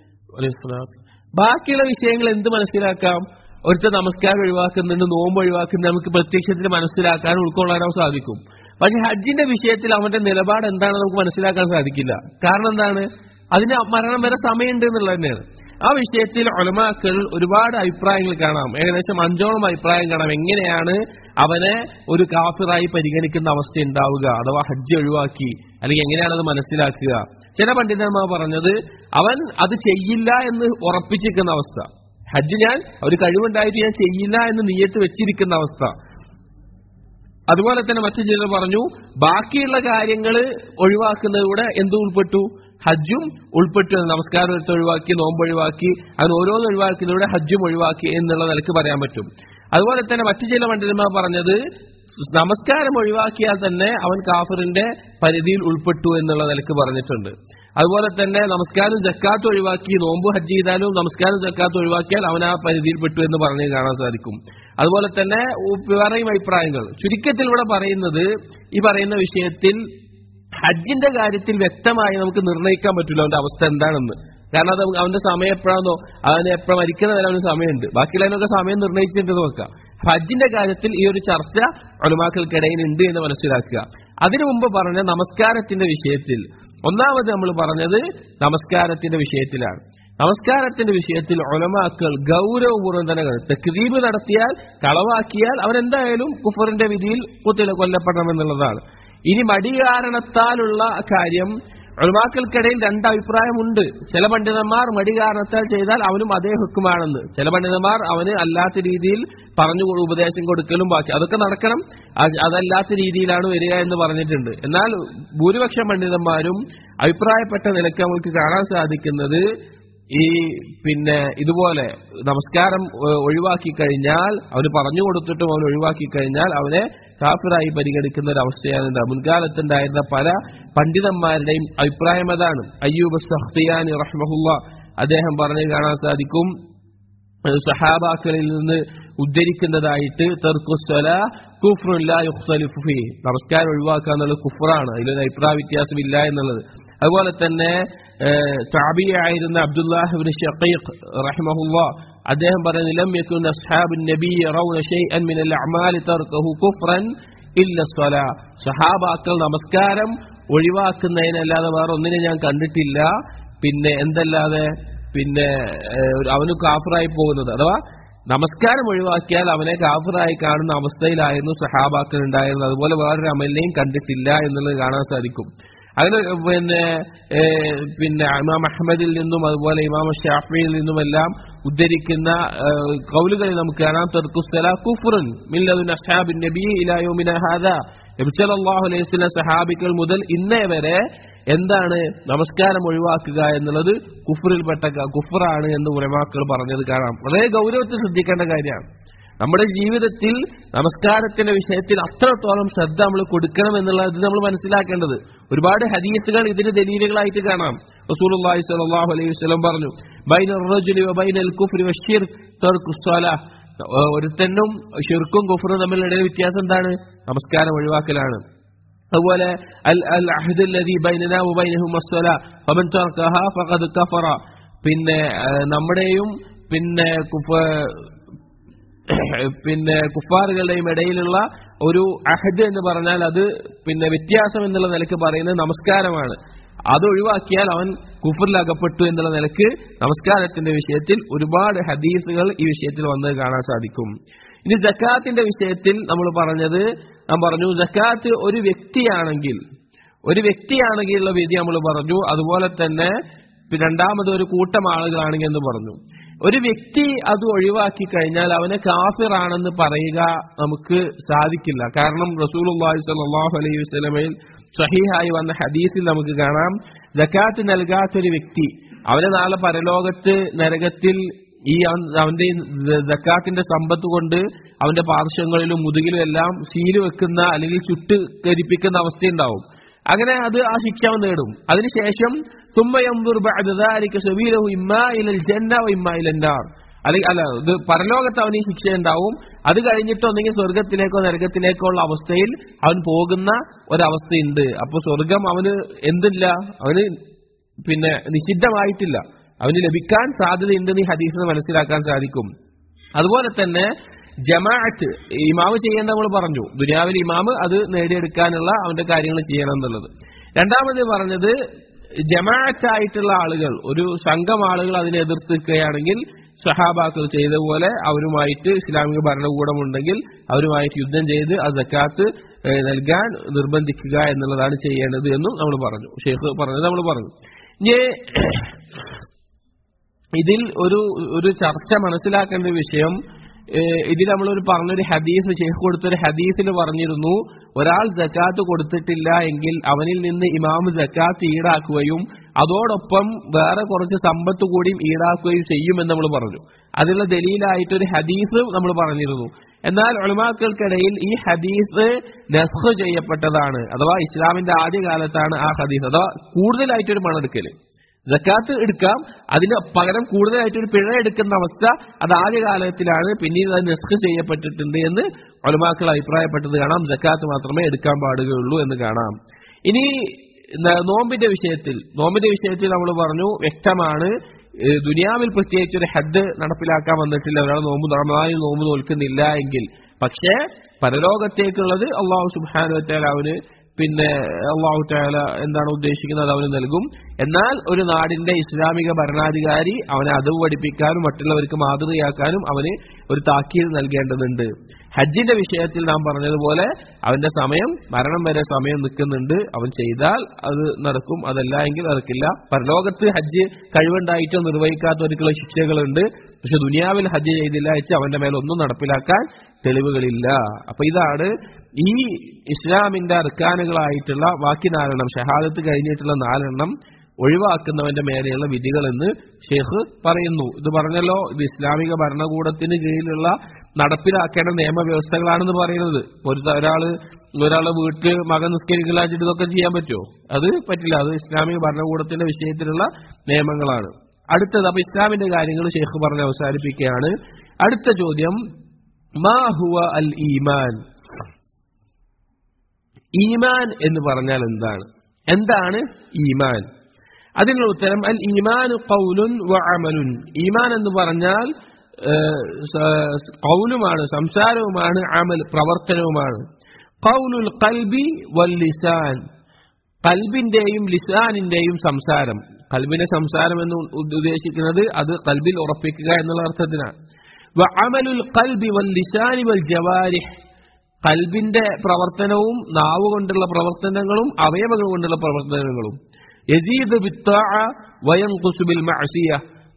ബാക്കിയുള്ള വിഷയങ്ങൾ എന്ത് മനസ്സിലാക്കാം ഒരുത്ത നമസ്കാരം ഒഴിവാക്കുന്നുണ്ട് നോമ്പ് ഒഴിവാക്കുന്നത് നമുക്ക് പ്രത്യക്ഷത്തിൽ മനസ്സിലാക്കാനും ഉൾക്കൊള്ളാനോ സാധിക്കും പക്ഷെ ഹജ്ജിന്റെ വിഷയത്തിൽ അവന്റെ നിലപാട് എന്താണെന്ന് നമുക്ക് മനസ്സിലാക്കാൻ സാധിക്കില്ല കാരണം എന്താണ് അതിന് മരണം വരെ സമയമുണ്ട് എന്നുള്ളത് തന്നെയാണ് ആ വിഷയത്തിൽ ഒലമാക്കൾ ഒരുപാട് അഭിപ്രായങ്ങൾ കാണാം ഏകദേശം അഞ്ചോളം അഭിപ്രായം കാണാം എങ്ങനെയാണ് അവനെ ഒരു കാഫിറായി പരിഗണിക്കുന്ന അവസ്ഥ ഉണ്ടാവുക അഥവാ ഹജ്ജ് ഒഴിവാക്കി അല്ലെങ്കിൽ എങ്ങനെയാണ് അത് മനസ്സിലാക്കുക ചില പണ്ഡിതന്മാർ പറഞ്ഞത് അവൻ അത് ചെയ്യില്ല എന്ന് ഉറപ്പിച്ചിരിക്കുന്ന അവസ്ഥ ഹജ്ജ് ഞാൻ ഒരു കഴിവുണ്ടായിട്ട് ഞാൻ ചെയ്യില്ല എന്ന് നീയത്ത് വെച്ചിരിക്കുന്ന അവസ്ഥ അതുപോലെ തന്നെ മറ്റു ചിലർ പറഞ്ഞു ബാക്കിയുള്ള കാര്യങ്ങൾ ഒഴിവാക്കുന്നതിലൂടെ എന്ത് ഉൾപ്പെട്ടു ഹജ്ജും ഉൾപ്പെട്ടു നമസ്കാരം എടുത്ത് ഒഴിവാക്കി നോമ്പ് ഒഴിവാക്കി അങ്ങനെ ഓരോന്ന് ഒഴിവാക്കിയതിലൂടെ ഹജ്ജും ഒഴിവാക്കി എന്നുള്ള നിലക്ക് പറയാൻ പറ്റും അതുപോലെ തന്നെ മറ്റു ചില പണ്ഡിതന്മാർ പറഞ്ഞത് നമസ്കാരം ഒഴിവാക്കിയാൽ തന്നെ അവൻ കാഫറിന്റെ പരിധിയിൽ ഉൾപ്പെട്ടു എന്നുള്ള നിലക്ക് പറഞ്ഞിട്ടുണ്ട് അതുപോലെ തന്നെ നമസ്കാരം ജക്കാത്ത് ഒഴിവാക്കി നോമ്പ് ഹജ്ജ് ചെയ്താലും നമസ്കാരം ജക്കാത്ത് ഒഴിവാക്കിയാൽ അവൻ ആ പരിധിയിൽ പെട്ടു എന്ന് പറഞ്ഞ് കാണാൻ സാധിക്കും അതുപോലെ തന്നെ വേറെയും അഭിപ്രായങ്ങൾ ചുരുക്കത്തിൽ ഇവിടെ പറയുന്നത് ഈ പറയുന്ന വിഷയത്തിൽ ഹജ്ജിന്റെ കാര്യത്തിൽ വ്യക്തമായി നമുക്ക് നിർണ്ണയിക്കാൻ പറ്റില്ല അവന്റെ അവസ്ഥ എന്താണെന്ന് കാരണം അത് അവന്റെ സമയം എപ്പോഴാണെന്നോ അവന് എപ്പോഴും മരിക്കുന്ന വരെ അവന് സമയമുണ്ട് ബാക്കിയുള്ളതിനൊക്കെ സമയം നിർണ്ണയിച്ചിട്ട് നോക്കാം ഹജ്ജിന്റെ കാര്യത്തിൽ ഈ ഒരു ചർച്ച ഒളിമാക്കൾക്കിടയിൽ ഉണ്ട് എന്ന് മനസ്സിലാക്കുക അതിനു മുമ്പ് പറഞ്ഞ നമസ്കാരത്തിന്റെ വിഷയത്തിൽ ഒന്നാമത് നമ്മൾ പറഞ്ഞത് നമസ്കാരത്തിന്റെ വിഷയത്തിലാണ് നമസ്കാരത്തിന്റെ വിഷയത്തിൽ ഒലമാക്കൾ ഗൗരവപൂർവ്വം തന്നെ തെക്രീബ് നടത്തിയാൽ കളവാക്കിയാൽ അവരെന്തായാലും കുഫറിന്റെ വിധിയിൽ കുത്തില കൊല്ലപ്പെടണമെന്നുള്ളതാണ് ഇനി മടി കാരണത്താലുള്ള കാര്യം ഒഴിവാക്കൽക്കിടയിൽ രണ്ട് അഭിപ്രായമുണ്ട് ചില പണ്ഡിതന്മാർ മടി കാരണത്താൽ ചെയ്താൽ അവനും അതേ ഹുക്കുമാണെന്ന് ചില പണ്ഡിതന്മാർ അവന് അല്ലാത്ത രീതിയിൽ പറഞ്ഞു കൊ- ഉപദേശം കൊടുക്കലും ബാക്കി അതൊക്കെ നടക്കണം അത് അതല്ലാത്ത രീതിയിലാണ് വരിക എന്ന് പറഞ്ഞിട്ടുണ്ട് എന്നാൽ ഭൂരിപക്ഷം പണ്ഡിതന്മാരും അഭിപ്രായപ്പെട്ട നിലയ്ക്ക് നമുക്ക് കാണാൻ സാധിക്കുന്നത് ഈ പിന്നെ ഇതുപോലെ നമസ്കാരം ഏഹ്, ഒഴിവാക്കി കഴിഞ്ഞാൽ അവന് പറഞ്ഞു കൊടുത്തിട്ടും അവൻ ഒഴിവാക്കി കഴിഞ്ഞാൽ അവനെ കാഫിറായി പരിഗണിക്കുന്ന ഒരു അവസ്ഥയാണ് ഉണ്ടാ- മുൻകാലത്തുണ്ടായിരുന്ന പല പണ്ഡിതന്മാരുടെയും അഭിപ്രായം അതാണ് അയ്യൂബ് സഖ്തിയാനി റഹ്മഹുല്ല അദ്ദേഹം പറഞ്ഞു കാണാൻ സാധിക്കും ഏഹ്, സഹാബാക്കളിൽ നിന്ന് ഉദ്ധരിക്കുന്നതായിട്ട് തെർക്കുസ്വല കുഫ്റുൻ ലാ യുഖ്തലിഫു ഫീഹ്. നമസ്കാരം ഒഴിവാക്കുക എന്നുള്ളത് കുഫറാണ് അതിലൊരു അഭിപ്രായ വ്യത്യാസമില്ല എന്നുള്ളത് അതുപോലെ തന്നെ താബിയായിരുന്ന അബ്ദുല്ലാഹിബിൻ ഷഖീഖ് റഹിമഹുല്ല അദ്ദേഹം പറയുന്നു ലം യകുൻ അസ്ഹാബുൻ നബി യറൗന ഷൈഅൻ മിനൽ അഅമാലി തർക്കഹു കുഫ്റൻ ഇല്ല സ്വലാ സഹാബാക്കൾ നമസ്കാരം ഒഴിവാക്കുന്നതിനല്ലാതെ വേറെ ഒന്നിനെ ഞാൻ കണ്ടിട്ടില്ല പിന്നെ എന്തല്ലാതെ പിന്നെ ഏഹ്, അവന് കാഫറായി പോകുന്നത് അഥവാ നമസ്കാരം ഒഴിവാക്കിയാൽ അവനെ കാഫറായി കാണുന്ന അവസ്ഥയിലായിരുന്നു സഹാബാക്കൾ ഉണ്ടായിരുന്നത് അതുപോലെ വേറൊരു അമലിനെയും കണ്ടിട്ടില്ല എന്നുള്ളത് കാണാൻ സാധിക്കും അതിന് പിന്നെ ഏഹ്, പിന്നെ ഇമാം അഹമ്മദിൽ നിന്നും അതുപോലെ ഇമാം ഷാഫിയിൽ നിന്നുമെല്ലാം ഉദ്ധരിക്കുന്ന ഏഹ്, കൗലുകളിൽ നമുക്ക് കാണാം തെർക്കുസ്തല കുഫ്റുൻ മില്ലതുൻ അസ്ഹാബിൻ നബി ഇലാ യൗമിന ഹാദാ നബി സല്ലല്ലാഹു അലൈഹി വസല്ലം സഹാബികൾ മുതൽ ഇന്നേ വരെ എന്താണ് നമസ്കാരം ഒഴിവാക്കുക എന്നുള്ളത് കുഫറിൽപ്പെട്ട ക- കുഫറാണ് എന്ന് ഉലമാക്കൾ പറഞ്ഞത് കാണാം വളരെ ഗൗരവത്തിൽ ശ്രദ്ധിക്കേണ്ട കാര്യമാണ് നമ്മുടെ ജീവിതത്തിൽ നമസ്കാരത്തിന്റെ വിഷയത്തിൽ അത്രത്തോളം ശ്രദ്ധ നമ്മൾ കൊടുക്കണം എന്നുള്ളത് നമ്മൾ മനസ്സിലാക്കേണ്ടത് ഒരുപാട് ഹദീസുകൾ ഇതിന് ദലീലുകളായിട്ട് കാണാം റസൂലുള്ളാഹി സ്വല്ലല്ലാഹു അലൈഹി വസല്ലം പറഞ്ഞു ബൈനൽ റജുലി വബൈനൽ കുഫ്രി വശിർക്ക് തർക്കു സ്വലാഹ് ഒരുത്തനും ഷിർക്കും കുഫറും തമ്മിലുള്ള ഇടയിൽ വ്യത്യാസം എന്താണ് നമസ്കാരം ഒഴിവാക്കലാണ് അതുപോലെ അൽ അൽ അഹ്ദ് അല്ലദീ ബൈനനാ വബൈനഹും അസ്സലാ ഫമൻ തർക്കഹ ഫഖദ് കഫറ പിന്നെ ആ, നമ്മുടെയും പിന്നെ കുഫ പിന്നെ കുഫാറുകളുടെയും ഇടയിലുള്ള ഒരു അഹദ് എന്ന് പറഞ്ഞാൽ അത് പിന്നെ വ്യത്യാസം എന്നുള്ള നിലക്ക് പറയുന്നത് നമസ്കാരമാണ് അത് ഒഴിവാക്കിയാൽ അവൻ കുഫറിൽ അകപ്പെട്ടു എന്നുള്ള നിലക്ക് നമസ്കാരത്തിന്റെ വിഷയത്തിൽ ഒരുപാട് ഹദീസുകൾ ഈ വിഷയത്തിൽ വന്നത് കാണാൻ സാധിക്കും ഇനി ജക്കാത്തിന്റെ വിഷയത്തിൽ നമ്മൾ പറഞ്ഞത് നാം പറഞ്ഞു ജക്കാത്ത് ഒരു വ്യക്തിയാണെങ്കിൽ ഒരു വ്യക്തിയാണെങ്കിലുള്ള വിധി നമ്മൾ പറഞ്ഞു അതുപോലെ തന്നെ പിന്നെ രണ്ടാമത് ഒരു കൂട്ടം ആളുകളാണെങ്കിൽ എന്ന് പറഞ്ഞു ഒരു വ്യക്തി അത് ഒഴിവാക്കി കഴിഞ്ഞാൽ അവനെ കാഫിറാണെന്ന് പറയുക നമുക്ക് സാധിക്കില്ല കാരണം റസൂലുള്ളാഹി സ്വല്ലല്ലാഹു അലൈഹി വസല്ലമയിൽ സഹീഹായി വന്ന ഹദീസിൽ നമുക്ക് കാണാം ജക്കാത്ത് നൽകാത്തൊരു വ്യക്തി അവനെ നാളെ പരലോകത്ത് നരകത്തിൽ ഈ അവൻ- അവന്റെ ഈ ജ- ജക്കാത്തിന്റെ സമ്പത്ത് കൊണ്ട് അവന്റെ പാർശ്വങ്ങളിലും മുതുകിലും എല്ലാം സീല് വെക്കുന്ന അല്ലെങ്കിൽ ചുട്ട് കരിപ്പിക്കുന്ന അവസ്ഥയുണ്ടാവും അങ്ങനെ അത് ആ ശിക്ഷ അവൻ നേടും അതിനുശേഷം ثم ينظر بعد ذلك سبيله إما إلى الجنة وإما إلى النار അല്ലെങ്കിൽ അല്ല ഇത് പരലോകത്ത് അവന് ഈ ശിക്ഷ ഉണ്ടാവും അത് കഴിഞ്ഞിട്ട് ഒന്നെങ്കിൽ സ്വർഗത്തിലേക്കോ നരകത്തിലേക്കോ ഉള്ള അവസ്ഥയിൽ അവൻ പോകുന്ന ഒരവസ്ഥയുണ്ട് അപ്പൊ സ്വർഗം അവന് എന്തില്ല അവന് പിന്നെ നിഷിദ്ധമായിട്ടില്ല അവന് ലഭിക്കാൻ സാധ്യതയുണ്ടെന്ന് ഈ ഹദീസിന് മനസ്സിലാക്കാൻ സാധിക്കും അതുപോലെ തന്നെ ജമാഅത്ത് ഇമാമ് ചെയ്യേണ്ട നമ്മൾ പറഞ്ഞു ദുനിയാവിൽ ഇമാമ് അത് നേടിയെടുക്കാനുള്ള അവന്റെ കാര്യങ്ങൾ ചെയ്യണം എന്നുള്ളത് രണ്ടാമത് പറഞ്ഞത് ജമാഅത്തായിട്ടുള്ള ആളുകൾ ഒരു സംഘം ആളുകൾ അതിനെ എതിർത്ത് നിൽക്കുകയാണെങ്കിൽ സഹാബാക്കൾ ചെയ്ത പോലെ അവരുമായിട്ട് ഇസ്ലാമിക ഭരണകൂടമുണ്ടെങ്കിൽ അവരുമായിട്ട് യുദ്ധം ചെയ്ത് ആ സക്കാത്ത് ഏഹ്, നൽകാൻ നിർബന്ധിക്കുക എന്നുള്ളതാണ് ചെയ്യേണ്ടത് എന്നും നമ്മൾ പറഞ്ഞു ഷെയ്ഖ് പറഞ്ഞത് നമ്മൾ പറഞ്ഞു ഇനി ഇതിൽ ഒരു ഒരു ചർച്ച മനസ്സിലാക്കേണ്ട വിഷയം ഏഹ്, ഇതിൽ നമ്മളൊരു പറഞ്ഞൊരു ഹദീസ് ഷെയ്ഖ് കൊടുത്തൊരു ഹദീസിൽ പറഞ്ഞിരുന്നു ഒരാൾ ജക്കാത്ത് കൊടുത്തിട്ടില്ല എങ്കിൽ അവനിൽ നിന്ന് ഇമാം ജക്കാത്ത് ഈടാക്കുകയും അതോടൊപ്പം വേറെ കുറച്ച് സമ്പത്ത് കൂടിയും ഈടാക്കുകയും ചെയ്യുമെന്ന് നമ്മൾ പറഞ്ഞു അതിനുള്ള ദലീലായിട്ടൊരു ഹദീസ് നമ്മൾ പറഞ്ഞിരുന്നു എന്നാൽ ഒളിമാക്കൾക്കിടയിൽ ഈ ഹദീസ് നസ്ഖ് ചെയ്യപ്പെട്ടതാണ് അഥവാ ഇസ്ലാമിന്റെ ആദ്യകാലത്താണ് ആ ഹദീസ് അഥവാ കൂടുതലായിട്ടൊരു മണെടുക്കല് ജക്കാത്ത് എടുക്കാം അതിന് പകരം കൂടുതലായിട്ട് ഒരു പിഴ എടുക്കുന്ന അവസ്ഥ അത് ആദ്യകാലത്തിലാണ് പിന്നീട് അത് നെസ്ക് ചെയ്യപ്പെട്ടിട്ടുണ്ട് എന്ന് ഒലമാക്കൾ അഭിപ്രായപ്പെട്ടത് കാണാം ജക്കാത്ത് മാത്രമേ എടുക്കാൻ പാടുകയുള്ളൂ എന്ന് കാണാം ഇനി ന- നോമ്പിന്റെ വിഷയത്തിൽ നോമ്പിന്റെ വിഷയത്തിൽ നമ്മൾ പറഞ്ഞു വ്യക്തമാണ് ഏഹ് ദുനിയാവിൽ പ്രത്യേകിച്ച് ഒരു ഹദ് നടപ്പിലാക്കാൻ വന്നിട്ടില്ല ഒരാൾ നോമ്പ് നന്നായി നോമ്പ് നോൽക്കുന്നില്ല എങ്കിൽ പക്ഷേ പരലോകത്തേക്കുള്ളത് അള്ളാഹു സുബാനുവറ്റാൽ അവന് പിന്നെ അള്ളാഹു താല എന്താണ് ഉദ്ദേശിക്കുന്നത് അത് അവന് നൽകും എന്നാൽ ഒരു നാടിന്റെ ഇസ്ലാമിക ഭരണാധികാരി അവനെ അതവ് പഠിപ്പിക്കാനും മറ്റുള്ളവർക്ക് മാതൃകയാക്കാനും അവന് ഒരു താക്കീത് നൽകേണ്ടതുണ്ട് ഹജ്ജിന്റെ വിഷയത്തിൽ നാം പറഞ്ഞതുപോലെ അവന്റെ സമയം മരണം വരെ സമയം നിൽക്കുന്നുണ്ട് അവൻ ചെയ്താൽ അത് നടക്കും അതല്ല എങ്കിൽ നടക്കില്ല പരലോകത്ത് ഹജ്ജ് കഴിവുണ്ടായിട്ടോ നിർവഹിക്കാത്തവർക്കുള്ള ശിക്ഷകളുണ്ട് പക്ഷെ ദുനിയാവിൽ ഹജ്ജ് ചെയ്തില്ല വെച്ച് അവന്റെ മേൽ ഒന്നും നടപ്പിലാക്കാൻ തെളിവുകളില്ല അപ്പൊ ഇതാണ് ഈ ഇസ്ലാമിന്റെ അർക്കാനുകളായിട്ടുള്ള ബാക്കി നാലെണ്ണം ഷഹാദത്ത് കഴിഞ്ഞിട്ടുള്ള നാലെണ്ണം ഒഴിവാക്കുന്നവന്റെ മേലെയുള്ള വിധികൾ എന്ന് ഷെയ്ഖ് പറയുന്നു ഇത് പറഞ്ഞല്ലോ ഇത് ഇസ്ലാമിക ഭരണകൂടത്തിന് കീഴിലുള്ള നടപ്പിലാക്കേണ്ട നിയമവ്യവസ്ഥകളാണെന്ന് പറയുന്നത് ഒരു ഒരാള് ഒരാളെ വീട്ടിൽ മകൻ നിസ്കരിക്കലാച്ചിട്ട് ഇതൊക്കെ ചെയ്യാൻ പറ്റുമോ അത് പറ്റില്ല അത് ഇസ്ലാമിക ഭരണകൂടത്തിന്റെ വിഷയത്തിലുള്ള നിയമങ്ങളാണ് അടുത്തത് അപ്പൊ ഇസ്ലാമിന്റെ കാര്യങ്ങൾ ഷെയ്ഖ് പറഞ്ഞ് അവസാനിപ്പിക്കുകയാണ് അടുത്ത ചോദ്യം മാ ഹുവ അൽ ഈമാൻ ഈമാൻ എന്ന് പറഞ്ഞാൽ എന്താണ് എന്താണ് ഈമാൻ അതിനുള്ള ഉത്തരം അൽ ഈമാൻ കൗലുൻ വ അമലുൻ ഈമാൻ എന്ന് പറഞ്ഞാൽ ഏഹ്, സ- കൗലുമാണ് സംസാരവുമാണ് അമൽ പ്രവർത്തനവുമാണ് കൗലുൽ കൽബി വൽ ലിസാൻ കൽബിന്റെയും ലിസാനിന്റെയും സംസാരം കൽബിന്റെ സംസാരം എന്ന് ഉ- ഉദ്ദേശിക്കുന്നത് അത് കൽബിൽ ഉറപ്പിക്കുക എന്നുള്ള അർത്ഥത്തിനാണ് വ അമലുൽ കൽബി വൽ ലിസാനി വൽ ജവാരിഹ് കൽബിന്റെ പ്രവർത്തനവും നാവ് കൊണ്ടുള്ള പ്രവർത്തനങ്ങളും അവയവങ്ങൾ കൊണ്ടുള്ള പ്രവർത്തനങ്ങളും യസീദ് ബിത്താഅ വയൻഖുസു ബിൽ മഅസിയ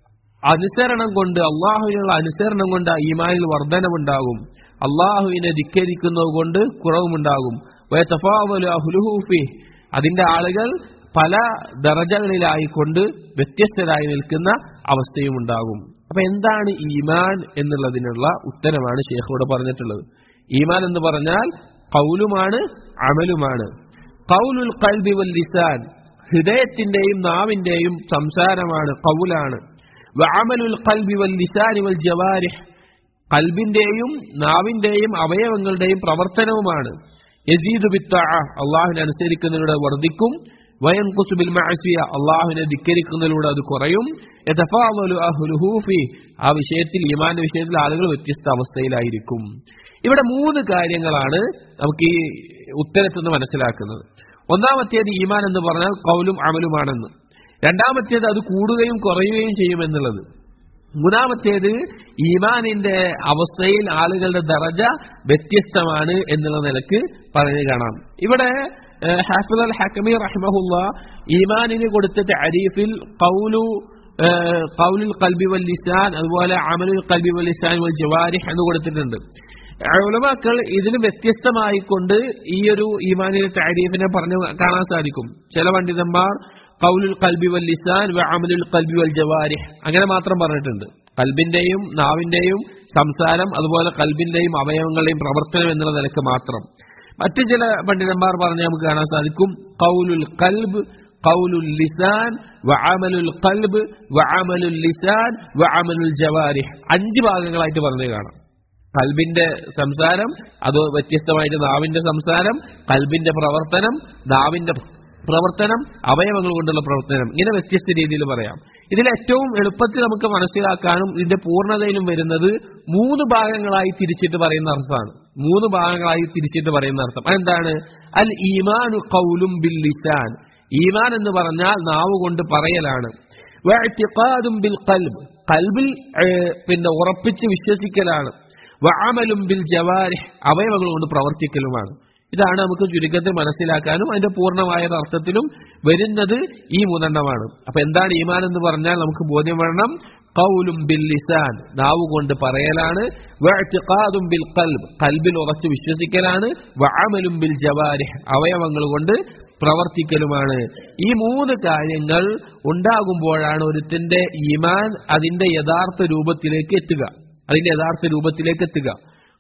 അനുസരണം കൊണ്ട് അള്ളാഹുവിനുള്ള അനുസരണം കൊണ്ട് ഈമാനിൽ വർധനവുണ്ടാകും അള്ളാഹുവിനെ ധിക്കരിക്കുന്നത് കൊണ്ട് കുറവുമുണ്ടാകും വയതഫാവലു അഹ്ലുഹു ഫീഹ്. അതിന്റെ ആളുകൾ പല ദറജകളിലായിക്കൊണ്ട് വ്യത്യസ്തരായി നിൽക്കുന്ന അവസ്ഥയും ഉണ്ടാകും അപ്പൊ എന്താണ് ഈമാൻ എന്നുള്ളതിനുള്ള ഉത്തരമാണ് ഷേഖോട് പറഞ്ഞിട്ടുള്ളത് ഈമാൻ എന്ന് പറഞ്ഞാൽ കൗലുമാണ് അമലുമാണ് കൗലുൽ കൽബി വൽ ലിസാൻ ഹൃദയത്തിന്റെയും നാവിന്റെയും സംസാരമാണ് കൗലാണ് വഅമലുൽ കൽബി വൽ ലിസാനി വൽ ജവാരിഹ് കൽബിന്റെയും നാവിന്റെയും അവയവങ്ങളുടെയും പ്രവർത്തനവുമാണ് യസീദ് ബിത്താ അള്ളാഹുവിനെ അനുസരിക്കുന്നതിലൂടെ വർദ്ധിക്കും വയൻകുസു ബിൽ മഅസിയ അള്ളാഹുവിനെ ധിക്കരിക്കുന്നതിലൂടെ അത് കുറയും യതഫാവലു അഹ്ലുഹു ഫീ ആ വിഷയത്തിൽ ഈമാന്റെ വിഷയത്തിൽ ആളുകൾ വ്യത്യസ്ത അവസ്ഥയിലായിരിക്കും ഇവിടെ മൂന്ന് കാര്യങ്ങളാണ് നമുക്ക് ഈ ഉത്തരത്തിൽ നിന്ന് മനസ്സിലാക്കുന്നത് ഒന്നാമത്തേത് ഈമാൻ എന്ന് പറഞ്ഞാൽ കൗലും അമലുമാണെന്ന് രണ്ടാമത്തേത് അത് കൂടുകയും കുറയുകയും ചെയ്യുമെന്നുള്ളത് മൂന്നാമത്തേത് ഈമാനിന്റെ അവസ്ഥയിൽ ആളുകളുടെ ദറജ വ്യത്യസ്തമാണ് എന്നുള്ള നിലക്ക് പറഞ്ഞു കാണാം ഇവിടെ ഏഹ്, ഹാഫിദ് അൽ ഹക്കമി റഹ്മഹുല്ല ഈമാനിന് കൊടുത്ത താരീഫിൽ കൗലു ഏഹ്, കൗലുൽ കൽബി വൽ ലിസാൻ അതുപോലെ അമലുൽ കൽബി വൽ ലിസാൻ വൽ ജവാരിഹ് എന്ന് കൊടുത്തിട്ടുണ്ട് ഉലമാക്കൾ ഇതിന് വ്യത്യസ്തമായിക്കൊണ്ട് ഈ ഒരു ഈമാനിന്റെ താരീഫിനെ പറഞ്ഞു കാണാൻ സാധിക്കും ചില പണ്ഡിതന്മാർ കൗലുൽ കൽബി വൽ ലിസാൻ വ അമലുൽ കൽബി വൽ ജവാരിഹ് അങ്ങനെ മാത്രം പറഞ്ഞിട്ടുണ്ട് കൽബിന്റെയും നാവിന്റെയും സംസാരം അതുപോലെ കൽബിന്റെയും അവയവങ്ങളുടെയും പ്രവർത്തനം എന്നുള്ള നിലക്ക് മാത്രം മറ്റു ചില പണ്ഡിതന്മാർ പറഞ്ഞ് നമുക്ക് കാണാൻ സാധിക്കും കൗലുൽ കൽബ് കൗലുൽ ലിസാൻ വ അമലുൽ കൽബ് വ അമലുൽ ലിസാൻ വ അമലുൽ ജവാരിഹ് അഞ്ച് ഭാഗങ്ങളായിട്ട് പറഞ്ഞു കാണാം കൽബിന്റെ സംസാരം അത് വ്യത്യസ്തമായിട്ട് നാവിന്റെ സംസാരം കൽബിന്റെ പ്രവർത്തനം നാവിന്റെ പ്രവർത്തനം അവയവങ്ങൾ കൊണ്ടുള്ള പ്രവർത്തനം ഇങ്ങനെ വ്യത്യസ്ത രീതിയിൽ പറയാം ഇതിൽ ഏറ്റവും എളുപ്പത്തിൽ നമുക്ക് മനസ്സിലാക്കാനും ഇതിന്റെ പൂർണ്ണതയിലും വരുന്നത് മൂന്ന് ഭാഗങ്ങളായി തിരിച്ചിട്ട് പറയുന്ന അർത്ഥമാണ് മൂന്ന് ഭാഗങ്ങളായി തിരിച്ചിട്ട് പറയുന്ന അർത്ഥം അതെന്താണ് അൽ ഈമാനു കൗലും ബിൽ ലിസാൻ ഈമാൻ എന്ന് പറഞ്ഞാൽ നാവ് കൊണ്ട് പറയലാണ് വഅ്തിഖാദും ബിൽ ഖൽബ് കൽബിൽ ഏഹ്, പിന്നെ ഉറപ്പിച്ച് വിശ്വസിക്കലാണ് വഅമലും ബിൽ ജവാരിഹ് അവയവങ്ങൾ കൊണ്ട് പ്രവർത്തിക്കലുമാണ് ഇതാണ് നമുക്ക് ചുരുക്കത്തിൽ മനസ്സിലാക്കാനും അതിന്റെ പൂർണ്ണമായ അർത്ഥത്തിലും വരുന്നത് ഈ മൂന്നെണ്ണമാണ് അപ്പൊ എന്താണ് ഈമാൻ എന്ന് പറഞ്ഞാൽ നമുക്ക് ബോധ്യം വേണം കൗലും ബിൽ ലിസാൻ നാവ് കൊണ്ട് പറയലാണ് വഅ്തിഖാദും ബിൽ ഖൽബ് കൽബിൽ ഉറച്ച് വിശ്വസിക്കലാണ് വഅമലും ബിൽ ജവാരിഹ് അവയവങ്ങൾ കൊണ്ട് പ്രവർത്തിക്കലുമാണ് ഈ മൂന്ന് കാര്യങ്ങൾ ഉണ്ടാകുമ്പോഴാണ് ഒരുത്തിന്റെ ഈമാൻ അതിന്റെ യഥാർത്ഥ രൂപത്തിലേക്ക് എത്തുക അതിന്റെ യഥാർത്ഥ രൂപത്തിലേക്ക് എത്തുക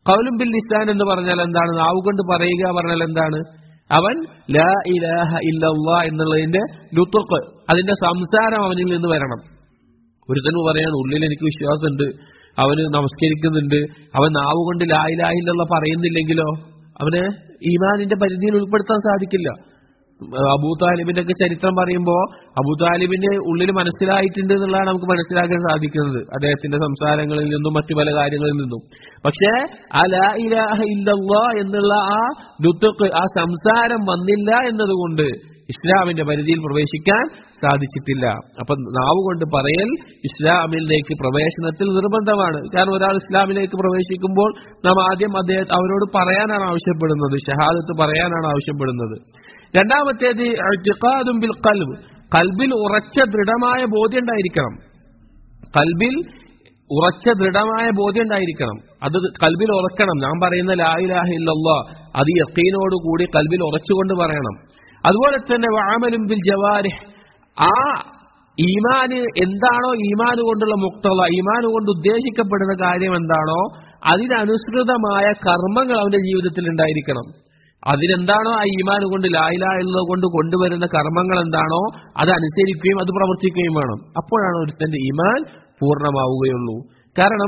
കൗലും ബിൽ ലിസാൻ എന്ന് പറഞ്ഞാൽ എന്താണ് നാവ് കൊണ്ട് പറയുക പറഞ്ഞാൽ എന്താണ് അവൻ ലാ ഇലാഹ ഇല്ലല്ലാ എന്നുള്ളതിന്റെ ലുത്തുക്ക് അതിന്റെ സംസാരം അവനിൽ നിന്ന് വരണം ഒരുത്തന് പറയാണ് ഉള്ളിൽ എനിക്ക് വിശ്വാസമുണ്ട് അവന് നമസ്കരിക്കുന്നുണ്ട് അവൻ നാവ് കൊണ്ട് ലാ ഇലാഹ ഇല്ലല്ലാ പറയുന്നില്ലെങ്കിലോ അവന് ഈമാനിന്റെ പരിധിയിൽ ഉൾപ്പെടുത്താൻ സാധിക്കില്ല അബൂ താലിബിന്റെ ഒക്കെ ചരിത്രം പറയുമ്പോൾ അബൂ താലിബിന്റെ ഉള്ളിൽ മനസ്സിലായിട്ടുണ്ട് എന്നുള്ളതാണ് നമുക്ക് മനസ്സിലാക്കാൻ സാധിക്കുന്നത് അദ്ദേഹത്തിന്റെ സംസാരങ്ങളിൽ നിന്നും മറ്റു പല കാര്യങ്ങളിൽ നിന്നും പക്ഷേ ആ ലാ ഇലാഹ ഇല്ലല്ലാ എന്നുള്ള ആ ലുത്തുക്ക് ആ സംസാരം വന്നില്ല എന്നതുകൊണ്ട് ഇസ്ലാമിന്റെ പരിധിയിൽ പ്രവേശിക്കാൻ സാധിച്ചിട്ടില്ല അപ്പൊ നാവ് കൊണ്ട് പറയൽ ഇസ്ലാമിലേക്ക് പ്രവേശനത്തിൽ നിർബന്ധമാണ് കാരണം ഒരാൾ ഇസ്ലാമിലേക്ക് പ്രവേശിക്കുമ്പോൾ നാം ആദ്യം അദ്ദേഹം അവരോട് പറയാനാണ് ആവശ്യപ്പെടുന്നത് ഷഹാദത്ത് പറയാനാണ് ആവശ്യപ്പെടുന്നത് രണ്ടാമത്തേത് ഇഅ്തിഖാദും ബിൽ ഖൽബ് കൽബിൽ ഉറച്ച ദൃഢമായ ബോധ്യം ഉണ്ടായിരിക്കണം കൽബിൽ ഉറച്ച ദൃഢമായ ബോധ്യം ഉണ്ടായിരിക്കണം അത് കൽബിൽ ഉറക്കണം ഞാൻ പറയുന്ന ലാ ഇലാഹ ഇല്ലല്ലാ അത് യക്കീനോട് കൂടി കൽബിൽ ഉറച്ചുകൊണ്ട് പറയണം അതുപോലെ തന്നെ വാമലും ബിൽ ജവാരിഹ് ആ ഈമാന് എന്താണോ ഈമാന് കൊണ്ടുള്ള മുക്തത ഈമാന് കൊണ്ട് ഉദ്ദേശിക്കപ്പെടുന്ന കാര്യം എന്താണോ അതിനനുസൃതമായ കർമ്മങ്ങൾ അവന്റെ ജീവിതത്തിൽ ഉണ്ടായിരിക്കണം അതിനെന്താണോ ആ ഈമാൻ കൊണ്ട് ലായില എന്നത് കൊണ്ട് കൊണ്ടുവരുന്ന കർമ്മങ്ങൾ എന്താണോ അത് അനുസരിക്കുകയും അത് പ്രവർത്തിക്കുകയും വേണം അപ്പോഴാണ് ഒരുത്തന്റെ ഈമാൻ പൂർണ്ണമാവുകയുള്ളൂ കാരണം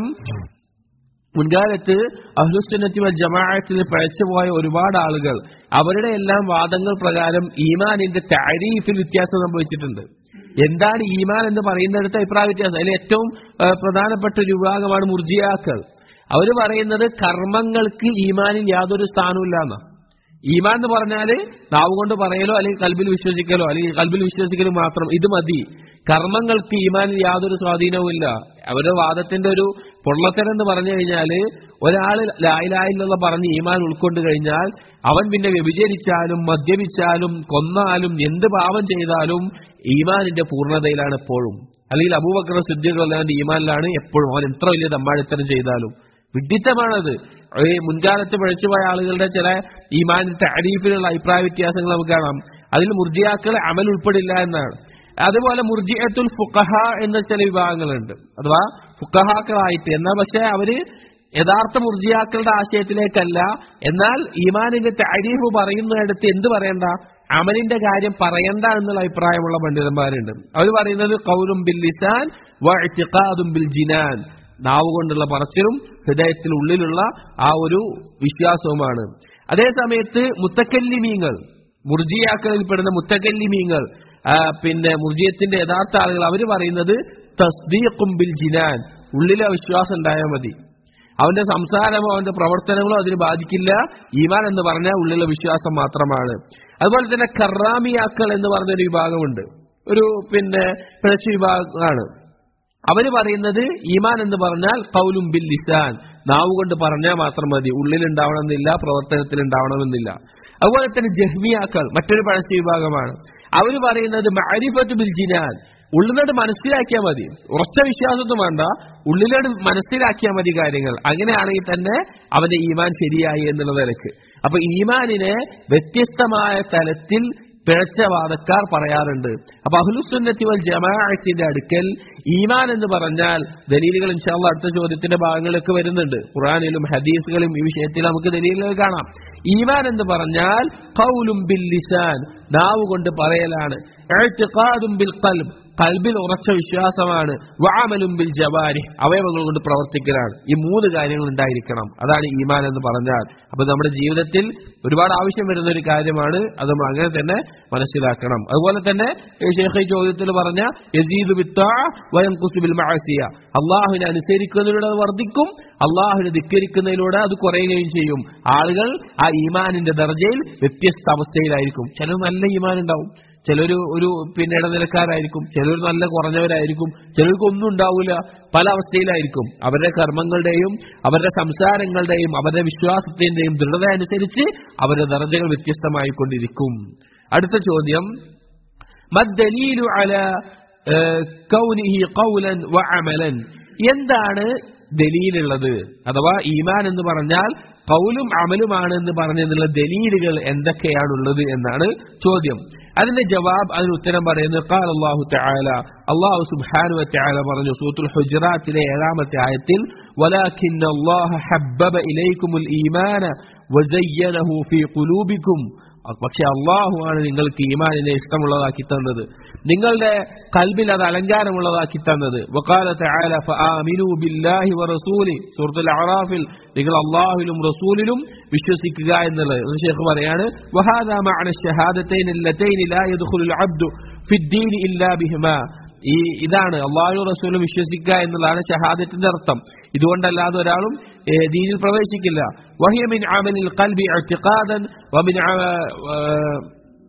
മുൻകാലത്ത് അഹ്ലുസുന്നത്തി വൽ ജമാഅത്തിൽ പഴച്ചുപോയ ഒരുപാട് ആളുകൾ അവരുടെ എല്ലാം വാദങ്ങൾ പ്രകാരം ഈമാനിന്റെ താരീഫിൽ വ്യത്യാസം സംഭവിച്ചിട്ടുണ്ട് എന്താണ് ഈമാൻ എന്ന് പറയുന്നിടത്ത് അഭിപ്രായ വ്യത്യാസം അതിൽ ഏറ്റവും ആ, പ്രധാനപ്പെട്ട ഒരു വിഭാഗമാണ് മുർജിയാക്കൾ അവർ പറയുന്നത് കർമ്മങ്ങൾക്ക് ഈമാനിൽ യാതൊരു സ്ഥാനവും എന്നാ ഈമാൻ എന്ന് പറഞ്ഞാല് നാവ് കൊണ്ട് പറയലോ അല്ലെങ്കിൽ കൽബിൽ വിശ്വസിക്കലോ അല്ലെങ്കിൽ കൽബിൽ വിശ്വസിക്കലോ മാത്രം ഇത് മതി കർമ്മങ്ങൾക്ക് ഈമാനിൽ യാതൊരു സ്വാധീനവും ഇല്ല അവരുടെ വാദത്തിന്റെ ഒരു പൊള്ളത്തരം എന്ന് പറഞ്ഞു കഴിഞ്ഞാല് ഒരാൾ ലായിലായില്ലെന്ന് പറഞ്ഞ് ഈമാൻ ഉൾക്കൊണ്ട് കഴിഞ്ഞാൽ അവൻ പിന്നെ വ്യഭിചരിച്ചാലും മദ്യപിച്ചാലും കൊന്നാലും എന്ത് പാപം ചെയ്താലും ഈമാനിന്റെ പൂർണ്ണതയിലാണ് എപ്പോഴും അല്ലെങ്കിൽ അബൂബക്കർ സിദ്ധികളുടെ ഈമാനിലാണ് എപ്പോഴും അവൻ എത്ര വലിയ തമ്മാടിത്തരം ചെയ്താലും വിഡിത്തമാണത് ഈ മുൻകാലത്ത് പഴിച്ചുപോയ ആളുകളുടെ ചില ഈമാൻ താരീഫിലുള്ള അഭിപ്രായ വ്യത്യാസങ്ങൾ നമുക്ക് കാണാം അതിൽ മുർജിയാക്കൾ അമൽ ഉൾപ്പെടില്ല എന്നാണ് അതുപോലെ മുർജിയത്തുൽ ഫുഖഹ എന്ന ചില വിഭാഗങ്ങളുണ്ട് അഥവാ ഫുഖഹാക്കളായിട്ട് എന്നാൽ പക്ഷെ അവര് യഥാർത്ഥ മുർജിയാക്കളുടെ ആശയത്തിലേക്കല്ല എന്നാൽ ഈമാനിന്റെ താരീഫ് പറയുന്നിടത്ത് എന്ത് പറയണ്ട അമലിന്റെ കാര്യം പറയണ്ട എന്നുള്ള അഭിപ്രായമുള്ള പണ്ഡിതന്മാരുണ്ട് അവർ പറയുന്നത് കൗലും ബിൽ ലിസാൻ വഅ്തിഖാദും ബിൽ ജിനാൻ നാവ് കൊണ്ടുള്ള പറച്ചിലും ഹൃദയത്തിൽ ഉള്ളിലുള്ള ആ ഒരു വിശ്വാസവുമാണ് അതേ സമയത്ത് മുത്തക്കല്ലിമീങ്ങൾ മുർജിയാക്കളിൽ പെടുന്ന മുത്തക്കല്ലിമീങ്ങൾ ആ, പിന്നെ മുർജിയത്തിന്റെ യഥാർത്ഥ ആളുകൾ അവർ പറയുന്നത് തസ്ദീഖും ബിൽ ജിനാൻ ഉള്ളിലെ വിശ്വാസം ഉണ്ടായാൽ മതി അവന്റെ സംസാരമോ അവന്റെ പ്രവർത്തനങ്ങളോ അതിന് ബാധിക്കില്ല ഈമാൻ എന്ന് പറഞ്ഞാൽ ഉള്ളിലെ വിശ്വാസം മാത്രമാണ് അതുപോലെ തന്നെ കറാമിയാക്കൾ എന്ന് പറഞ്ഞൊരു വിഭാഗമുണ്ട് ഒരു പിന്നെ പിഴച്ച വിഭാഗമാണ് അവര് പറയുന്നത് ഈമാൻ എന്ന് പറഞ്ഞാൽ കൗലും ബിൽ ലിസാൻ നാവ് കൊണ്ട് പറഞ്ഞാൽ മാത്രം മതി ഉള്ളിൽ ഉണ്ടാവണമെന്നില്ല പ്രവർത്തനത്തിൽ ഉണ്ടാവണമെന്നില്ല അതുപോലെ തന്നെ ജഹ്മിയാക്കൾ മറ്റൊരു പഴശ്ശി വിഭാഗമാണ് അവര് പറയുന്നത് മാരിഫത്ത് ബിൽ ജിനാൻ ഉള്ളിലോട്ട് മനസ്സിലാക്കിയാൽ മതി ഉറച്ച വിശ്വാസമൊന്നും വേണ്ട ഉള്ളിലോട്ട് മനസ്സിലാക്കിയാൽ മതി കാര്യങ്ങൾ അങ്ങനെയാണെങ്കിൽ തന്നെ അവന്റെ ഈമാൻ ശരിയായി എന്നുള്ള നിലക്ക് അപ്പൊ ഈമാനിനെ വ്യത്യസ്തമായ തലത്തിൽ പിഴച്ച വാദക്കാർ പറയാറുണ്ട് അപ്പൊ അഹ്ലുസുന്നത്തി വൽ ജമാഅത്തിന്റെ അടുക്കൽ ഈമാൻ എന്ന് പറഞ്ഞാൽ ദലീലുകൾ ഇൻഷാല്ല അടുത്ത ചോദ്യത്തിന്റെ ഭാഗങ്ങളിലൊക്കെ വരുന്നുണ്ട് ഖുറാനിലും ഹദീസുകളും ഈ വിഷയത്തിൽ നമുക്ക് ദലീലുകൾ കാണാം ഈമാൻ എന്ന് പറഞ്ഞാൽ ഖൗലും ബിൽ ലിസാൻ നാവ് കൊണ്ട് പറയലാണ് ഇഅ്തിഖാദും ബിൽ ഖൽബ് കൽബിൽ ഉറച്ച വിശ്വാസമാണ് വാമലും ബിൽ ജവാരി അവയവങ്ങൾ കൊണ്ട് പ്രവർത്തിക്കലാണ് ഈ മൂന്ന് കാര്യങ്ങൾ ഉണ്ടായിരിക്കണം അതാണ് ഈമാൻ എന്ന് പറഞ്ഞാൽ അപ്പൊ നമ്മുടെ ജീവിതത്തിൽ ഒരുപാട് ആവശ്യം വരുന്ന ഒരു കാര്യമാണ് അത് നമ്മൾ അങ്ങനെ തന്നെ മനസ്സിലാക്കണം അതുപോലെ തന്നെ ഈ ഷേഖ് ഈ ചോദ്യത്തിൽ പറഞ്ഞ യസീദ് ബിത്താ വയം കുസുബിൽ മഅസിയ അള്ളാഹുവിനെ അനുസരിക്കുന്നതിലൂടെ അത് വർദ്ധിക്കും അള്ളാഹുവിനെ ധിക്കരിക്കുന്നതിലൂടെ അത് കുറയുകയും ചെയ്യും ആളുകൾ ആ ഈമാനിന്റെ ദർജയിൽ വ്യത്യസ്ത അവസ്ഥയിലായിരിക്കും ചിലർ നല്ല ഈമാൻ ഉണ്ടാവും ചിലർ ഒരു പിന്നെ ഇടനിലക്കാരായിരിക്കും ചിലർ നല്ല കുറഞ്ഞവരായിരിക്കും ചിലർക്ക് ഒന്നും ഉണ്ടാവില്ല പല അവസ്ഥയിലായിരിക്കും അവരുടെ കർമ്മങ്ങളുടെയും അവരുടെ സംസാരങ്ങളുടെയും അവരുടെ വിശ്വാസത്തിന്റെയും ദൃഢത അനുസരിച്ച് അവരുടെ ദർജകൾ വ്യത്യസ്തമായിക്കൊണ്ടിരിക്കും അടുത്ത ചോദ്യം മദ്ദലീലു അല ഏഹ്, കൗനിഹി ഖൗലൻ വഅമലൻ എന്താണ് ദലീലുള്ളത് അഥവാ ഈമാൻ എന്ന് പറഞ്ഞാൽ കൗലും അമലുമാണ് എന്ന് പറഞ്ഞതിനുള്ള ദലീലുകൾ എന്തൊക്കെയാണുള്ളത് എന്നാണ് ചോദ്യം അതിന്റെ ജവാബ് അതിന് ഉത്തരം പറയുന്നത് ഖാൽ അല്ലാഹു തആല അല്ലാഹു സുബ്ഹാനഹു വതആല പറഞ്ഞു സൂറത്തുൽ ഹുജറാത്തിലെ ഏഴാമത്തെ ആയത്തിൽ വലാകിന്ന അല്ലാഹ ഹബ്ബബ ഇലൈക്കുമുൽ ഈമാന വസയ്യനഹു ഫീ ഖുലൂബിക്കും പക്ഷെ അള്ളാഹു ആണ് നിങ്ങൾക്ക് ഈമാനിനെ ഇഷ്ടമുള്ളതാക്കി തന്നത് നിങ്ങളുടെ കൽബിൽ അത് അലങ്കാരമുള്ളതാക്കി തന്നത് വക്കാല തആല ഫആമിനു ബില്ലാഹി വറസൂലി സൂറത്തുൽ അറാഫിൽ നിങ്ങൾ അള്ളാഹുവിലും റസൂലിലും വിശ്വസിക്കുക എന്നുള്ളത് ഷേഖ് പറയാണ് വഹാദാ മഅന ഷഹാദത്തൈൻ അല്ലതൈൻ ലാ യദ്ഖുലുൽ അബ്ദു ഫിദ്ദീൻ ഇല്ലാ ബിഹിമാ ഈ ഇതാണ് അള്ളാഹു റസൂലും വിശ്വസിക്കുക എന്നുള്ളതാണ് ഷഹാദത്തിന്റെ അർത്ഥം ഇതുകൊണ്ടല്ലാതെ ഒരാളും ഏഹ്, ദീനിൽ പ്രവേശിക്കില്ല വഹിയമിൻ അമലിൽ ഖൽബി ഇഅ്തിഖാദൻ വമിൻ അ- ഏഹ്,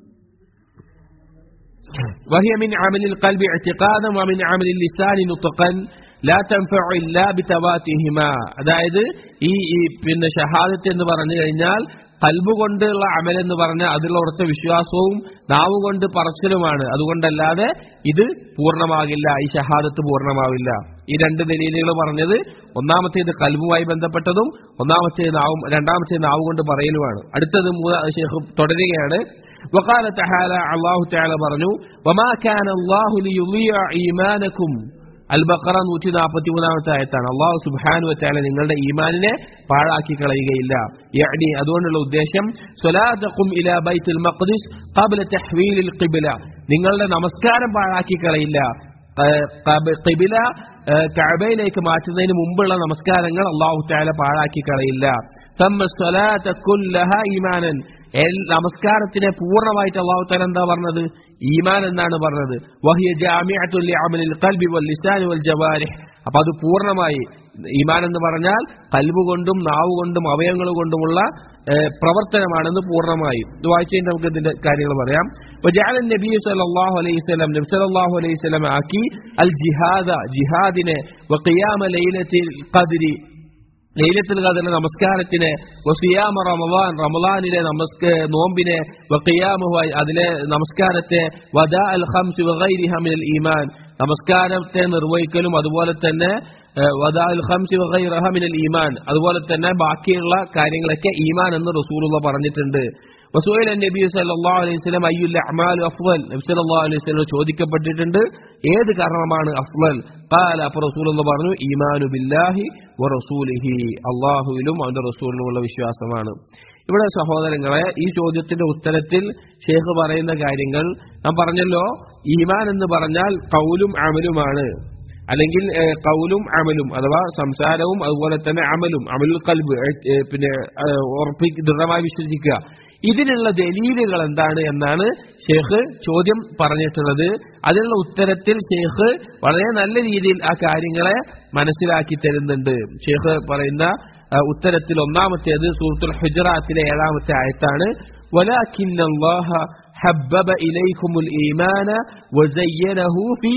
وهي من عمل القلب اعتقادا ومن عمل اللسان نطقا لا تنفع إلا بتواتهما അതായത് ഈ ഈ പിന്നെ ഷഹാദത്ത് എന്ന് പറഞ്ഞു കഴിഞ്ഞാൽ കൽബ് കൊണ്ടുള്ള അമൽ എന്ന് പറഞ്ഞാൽ അതിലുള്ള ഉറച്ച വിശ്വാസവും നാവ് കൊണ്ട് പറച്ചിലുമാണ് അതുകൊണ്ടല്ലാതെ ഇത് പൂർണ്ണമാകില്ല ഈ ഷഹാദത്ത് പൂർണ്ണമാവില്ല ഈ രണ്ട് ദലീലുകൾ പറഞ്ഞത് ഒന്നാമത്തേത് കൽബുമായി ബന്ധപ്പെട്ടതും ഒന്നാമത്തേത് നാവും രണ്ടാമത്തേത് നാവ് കൊണ്ട് പറയലുമാണ് അടുത്തത് മൂന്നാ ശേഖ് തുടരുകയാണ് وقال تعالى الله تعالى പറഞ്ഞു وما كان الله ليضيع ايمانكم അൽബക്കറ നൂറ്റി നാൽപ്പത്തി മൂന്നാമത്തെ ആയത്താണ് അള്ളാഹു സുബാനു വച്ചാല നിങ്ങളുടെ ഈമാനിനെ പാഴാക്കി കളയുകയില്ല യഅ്നി അതുകൊണ്ടുള്ള ഉദ്ദേശം സ്വലാതഖും ഇല ബൈത്തുൽ മഖ്ദിസ് ഖബ്ല തഹ്വീലിൽ ഖിബ്ല നിങ്ങളുടെ നമസ്കാരം പാഴാക്കി കളയില്ല ക- കബ- ഖിബില ഏഹ്, കഅബയിലേക്ക് മാറ്റുന്നതിന് മുമ്പുള്ള നമസ്കാരങ്ങൾ അള്ളാഹു താല പാഴാക്കി കളയില്ല സമ്മ സ്വലാത്ത കുല്ലഹ ഈമാനൻ എൽ- നമസ്കാരത്തിനെ പൂർണ്ണമായിട്ട് അള്ളാഹു താല എന്താ പറഞ്ഞത് ഈമാൻ എന്നാണ് പറഞ്ഞത് വഹിയ ജാമിഅത്തുൽ ലിഅമലിൽ ഖൽബി വൽ ലിസാനി വൽ ജവാരിഹ് അപ്പൊ അത് പൂർണ്ണമായി ഈമാൻ എന്ന് പറഞ്ഞാൽ കൽബ് കൊണ്ടും നാവ് കൊണ്ടും അവയവങ്ങൾ കൊണ്ടുമുള്ള ഏഹ്, പ്രവർത്തനമാണെന്ന് പൂർണ്ണമായി ഇത് വായിച്ചതിന് നമുക്ക് ഇതിന്റെ കാര്യങ്ങൾ പറയാം وجعل النبي صلى الله عليه وسلم നബി സല്ലല്ലാഹു അലൈഹി വസല്ലം ആക്കി അൽ ജിഹാദ ജിഹാദിനെ വഖിയാമ ലൈലത്തിൽ ഖദ്രി ലൈലത്തുൽ ഖദറിലെ നമസ്കാരത്തിന് വസിയാമ റമളാൻ റമളാനിലെ നമസ്ക നോമ്പിനെ വഖിയാമുഹു അതിലെ നമസ്കാരത്തെ വദാ അൽ ഖംസ് വഗൈരിഹ മിനൽ ഈമാൻ നമസ്കാരത്തെ നിർവഹിക്കലും അതുപോലെ തന്നെ ഏഹ്, വദാ അൽ ഖംസ് വഗൈറഹ മിനൽ ഈമാൻ അതുപോലെ തന്നെ ബാക്കിയുള്ള കാര്യങ്ങളൊക്കെ ഈമാൻ എന്ന് റസൂലുള്ള പറഞ്ഞിട്ടുണ്ട് വസൂൽ നബി സല്ലല്ലാഹു അലൈഹി വസല്ലം അയ്യുൽ അഅമാലു അഫ്ളൽ നബി സല്ലല്ലാഹു അലൈഹി വസല്ലം ചോദിക്കപ്പെട്ടിട്ടുണ്ട് ഏത് കർമ്മമാണ് അഫ്ളൽ ഖാല അപ്പോൾ റസൂലുള്ള പറഞ്ഞു ഈമാനു ബില്ലാഹി വറസൂലിഹി അള്ളാഹുവിലും അവന്റെ റസൂലിനുമുള്ള വിശ്വാസമാണ് ഇവിടെ സഹോദരങ്ങളെ ഈ ചോദ്യത്തിന്റെ ഉത്തരത്തിൽ ഷേഖ് പറയുന്ന കാര്യങ്ങൾ ഞാൻ പറഞ്ഞല്ലോ ഈമാൻ എന്ന് പറഞ്ഞാൽ കൗലും അമലുമാണ് അല്ലെങ്കിൽ ഏഹ്, കൗലും അമലും അഥവാ സംസാരവും അതുപോലെ തന്നെ അമലും അമലുൽ കൽബ് ഏഹ്, പിന്നെ ഏഹ്, ഉറപ്പി ദൃഢമായി വിശ്വസിക്കുക ഇതിനുള്ള ദലീലുകൾ എന്താണ് എന്നാണ് ഷേഖ് ചോദ്യം പറഞ്ഞിട്ടുള്ളത് അതിനുള്ള ഉത്തരത്തിൽ ഷേഖ് വളരെ നല്ല രീതിയിൽ ആ കാര്യങ്ങളെ മനസ്സിലാക്കി തരുന്നുണ്ട് ഷേഖ് പറയുന്ന ആ, ഉത്തരത്തിൽ ഒന്നാമത്തേത് സൂറത്തുൽ ഹുജറാത്തിലെ ഏഴാമത്തെ ആയത്താണ് ولكن الله حبب إليكم الإيمان وزينه في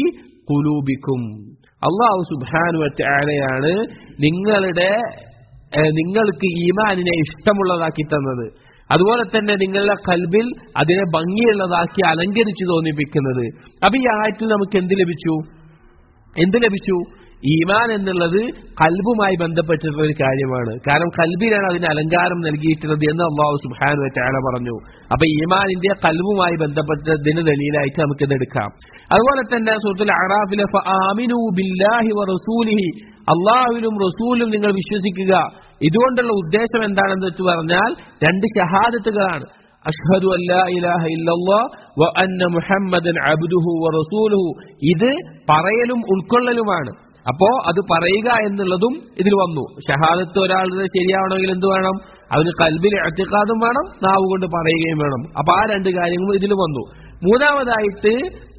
قلوبكم അള്ളാഹു സുബാനു വറ്റയാളെയാണ് നിങ്ങളുടെ ഏഹ്, നിങ്ങൾക്ക് ഈമാനിനെ ഇഷ്ടമുള്ളതാക്കി തന്നത് അതുപോലെ തന്നെ നിങ്ങളുടെ കൽബിൽ അതിനെ ഭംഗിയുള്ളതാക്കി അലങ്കരിച്ചു തോന്നിപ്പിക്കുന്നത് അപ്പൊ ഈ ആയത്തിൽ നമുക്ക് എന്ത് ലഭിച്ചു എന്ത് ലഭിച്ചു ഈമാൻ എന്നുള്ളത് കൽബുമായി ബന്ധപ്പെട്ടിട്ടുള്ള ഒരു കാര്യമാണ് കാരണം കൽബിനാണ് അതിന് അലങ്കാരം നൽകിയിട്ടുള്ളത് എന്ന് അള്ളാഹു സുബാനു ചാല പറഞ്ഞു അപ്പൊ ഈമാനിന്റെ കൽബുമായി ബന്ധപ്പെട്ടതിന് ദലീലായിട്ട് നമുക്ക് ഇത് എടുക്കാം അതുപോലെ തന്നെ സുഹൃത്തുൽ അറാഫിലെ ഫആമിനു ബില്ലാഹി വ റസൂലിഹി അള്ളാഹുവിലും റസൂലും നിങ്ങൾ വിശ്വസിക്കുക ഇതുകൊണ്ടുള്ള ഉദ്ദേശം എന്താണെന്ന് വെച്ച് പറഞ്ഞാൽ രണ്ട് ഷഹാദത്തുകളാണ് അഷ്ഹദു അല്ലാ ഇലാഹ ഇല്ലല്ലാഹ് വ അന്ന മുഹമ്മദൻ അബ്ദുഹു വ റസൂലുഹു ഇത് പറയലും ഉൾക്കൊള്ളലുമാണ് അപ്പോ അത് പറയുക എന്നുള്ളതും ഇതിൽ വന്നു ഷഹാദത്ത് ഒരാളുടെ ശരിയാവണമെങ്കിൽ എന്ത് വേണം അവന് കൽബിൽ എത്തിക്കാതും വേണം നാവ് കൊണ്ട് പറയുകയും വേണം അപ്പൊ ആ രണ്ട് കാര്യങ്ങളും ഇതിൽ വന്നു മൂന്നാമതായിട്ട്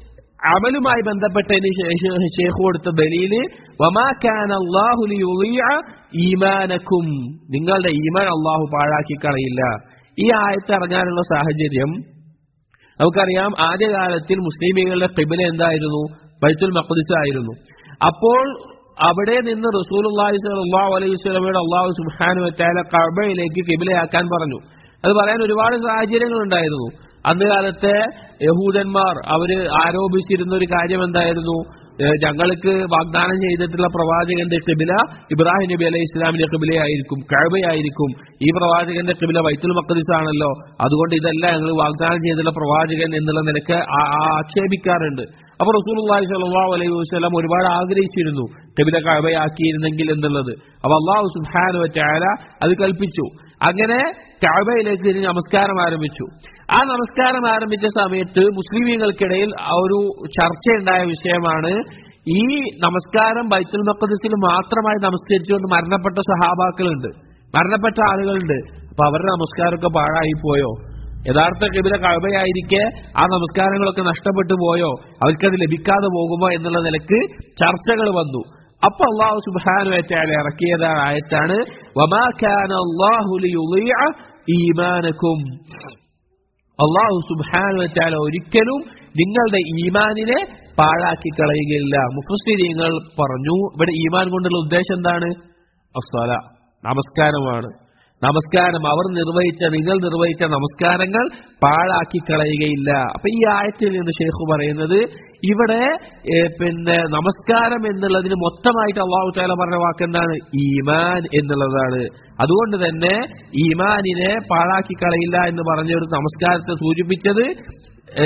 അമലുമായി ബന്ധപ്പെട്ടതിന് ശേഷം ഷേഖ് കൊടുത്ത ദലീല് വമാ കാന അല്ലാഹു ലിയുളിയ ഈമാനക്കും നിങ്ങളുടെ ഈമാൻ അള്ളാഹു പാഴാക്കി കളയില്ല ഈ ആയത്ത് ഇറങ്ങാനുള്ള സാഹചര്യം നമുക്കറിയാം ആദ്യകാലത്തിൽ മുസ്ലിമീങ്ങളുടെ കിബില എന്തായിരുന്നു ബൈത്തുൽ മഖ്ദിസ് ആയിരുന്നു അപ്പോൾ അവിടെ നിന്ന് റസൂലുള്ളാഹി സ്വല്ലല്ലാഹു അലൈഹി വസല്ലമയുടെ അള്ളാഹു സുബ്ഹാനഹു വതആല കഅബയിലേക്ക് കിബിലയാക്കാൻ പറഞ്ഞു അത് പറയാൻ ഒരുപാട് സാഹചര്യങ്ങൾ ഉണ്ടായിരുന്നു അന്ന് കാലത്തെ യഹൂദന്മാർ അവര് ആരോപിച്ചിരുന്ന ഒരു കാര്യം എന്തായിരുന്നു ഏഹ് ഞങ്ങൾക്ക് വാഗ്ദാനം ചെയ്തിട്ടുള്ള പ്രവാചകന്റെ കിബില ഇബ്രാഹിം നബി അലൈഹി ഇസ്ലാമിന്റെ കിബിലയായിരിക്കും കഴബയായിരിക്കും ഈ പ്രവാചകന്റെ കിബില വൈത്തുൽ മക്കദിസ് ആണല്ലോ അതുകൊണ്ട് ഇതല്ല ഞങ്ങൾ വാഗ്ദാനം ചെയ്തിട്ടുള്ള പ്രവാചകൻ എന്നുള്ള നിലക്ക് ആ- ആ- ആക്ഷേപിക്കാറുണ്ട് അപ്പൊ റസൂലുള്ളാഹി സ്വല്ലല്ലാഹു അലൈഹി വസല്ലം ഒരുപാട് ആഗ്രഹിച്ചിരുന്നു കിബില കഴബയാക്കിയിരുന്നെങ്കിൽ എന്നുള്ളത് അപ്പൊ അള്ളാഹു സുബ്ഹാനഹു വതആല അത് കൽപ്പിച്ചു അങ്ങനെ കഅബയിലേക്ക് തിരിഞ്ഞ് നമസ്കാരം ആരംഭിച്ചു ആ നമസ്കാരം ആരംഭിച്ച സമയത്ത് മുസ്ലിമീങ്ങൾക്കിടയിൽ ആ ഒരു ചർച്ചയുണ്ടായ വിഷയമാണ് ഈ നമസ്കാരം ബൈത്തുൽ മഖദസിൽ മാത്രമായി നമസ്കരിച്ചുകൊണ്ട് മരണപ്പെട്ട സഹാബാക്കളുണ്ട് മരണപ്പെട്ട ആളുകളുണ്ട് അപ്പൊ അവരുടെ നമസ്കാരമൊക്കെ പാഴായി പോയോ യഥാർത്ഥ കിബില കഴബയായിരിക്കെ ആ നമസ്കാരങ്ങളൊക്കെ നഷ്ടപ്പെട്ടു പോയോ അവർക്കത് ലഭിക്കാതെ പോകുമോ എന്നുള്ള നിലക്ക് ചർച്ചകൾ വന്നു അപ്പൊ അള്ളാഹു സുബാനു വെച്ചാൽ ഇറക്കിയതാണ് ആയത്താണ് വമാ കാന അല്ലാഹു ലിയുളീഅ ഈമാനക്കും അള്ളാഹു സുബാനു വെച്ചാൽ ഒരിക്കലും നിങ്ങളുടെ ഈമാനിനെ പാഴാക്കി കളയുകയില്ല മുഫസ്സിരിങ്ങൾ പറഞ്ഞു ഇവിടെ ഈമാൻ കൊണ്ടുള്ള ഉദ്ദേശം എന്താണ് അസ്സല നമസ്കാരമാണ് നമസ്കാരം അവർ നിർവഹിച്ച നിങ്ങൾ നിർവഹിച്ച നമസ്കാരങ്ങൾ പാഴാക്കി കളയുകയില്ല അപ്പൊ ഈ ആയത്തിൽ നിന്ന് ഷെയ്ഖ് പറയുന്നത് ഇവിടെ ഏ, പിന്നെ നമസ്കാരം എന്നുള്ളതിന് മൊത്തമായിട്ട് അള്ളാഹു താല പറഞ്ഞ വാക്കെന്താണ് ഈമാൻ എന്നുള്ളതാണ് അതുകൊണ്ട് തന്നെ ഈമാനിനെ പാഴാക്കി കളയില്ല എന്ന് പറഞ്ഞ ഒരു നമസ്കാരത്തെ സൂചിപ്പിച്ചത് ഏ,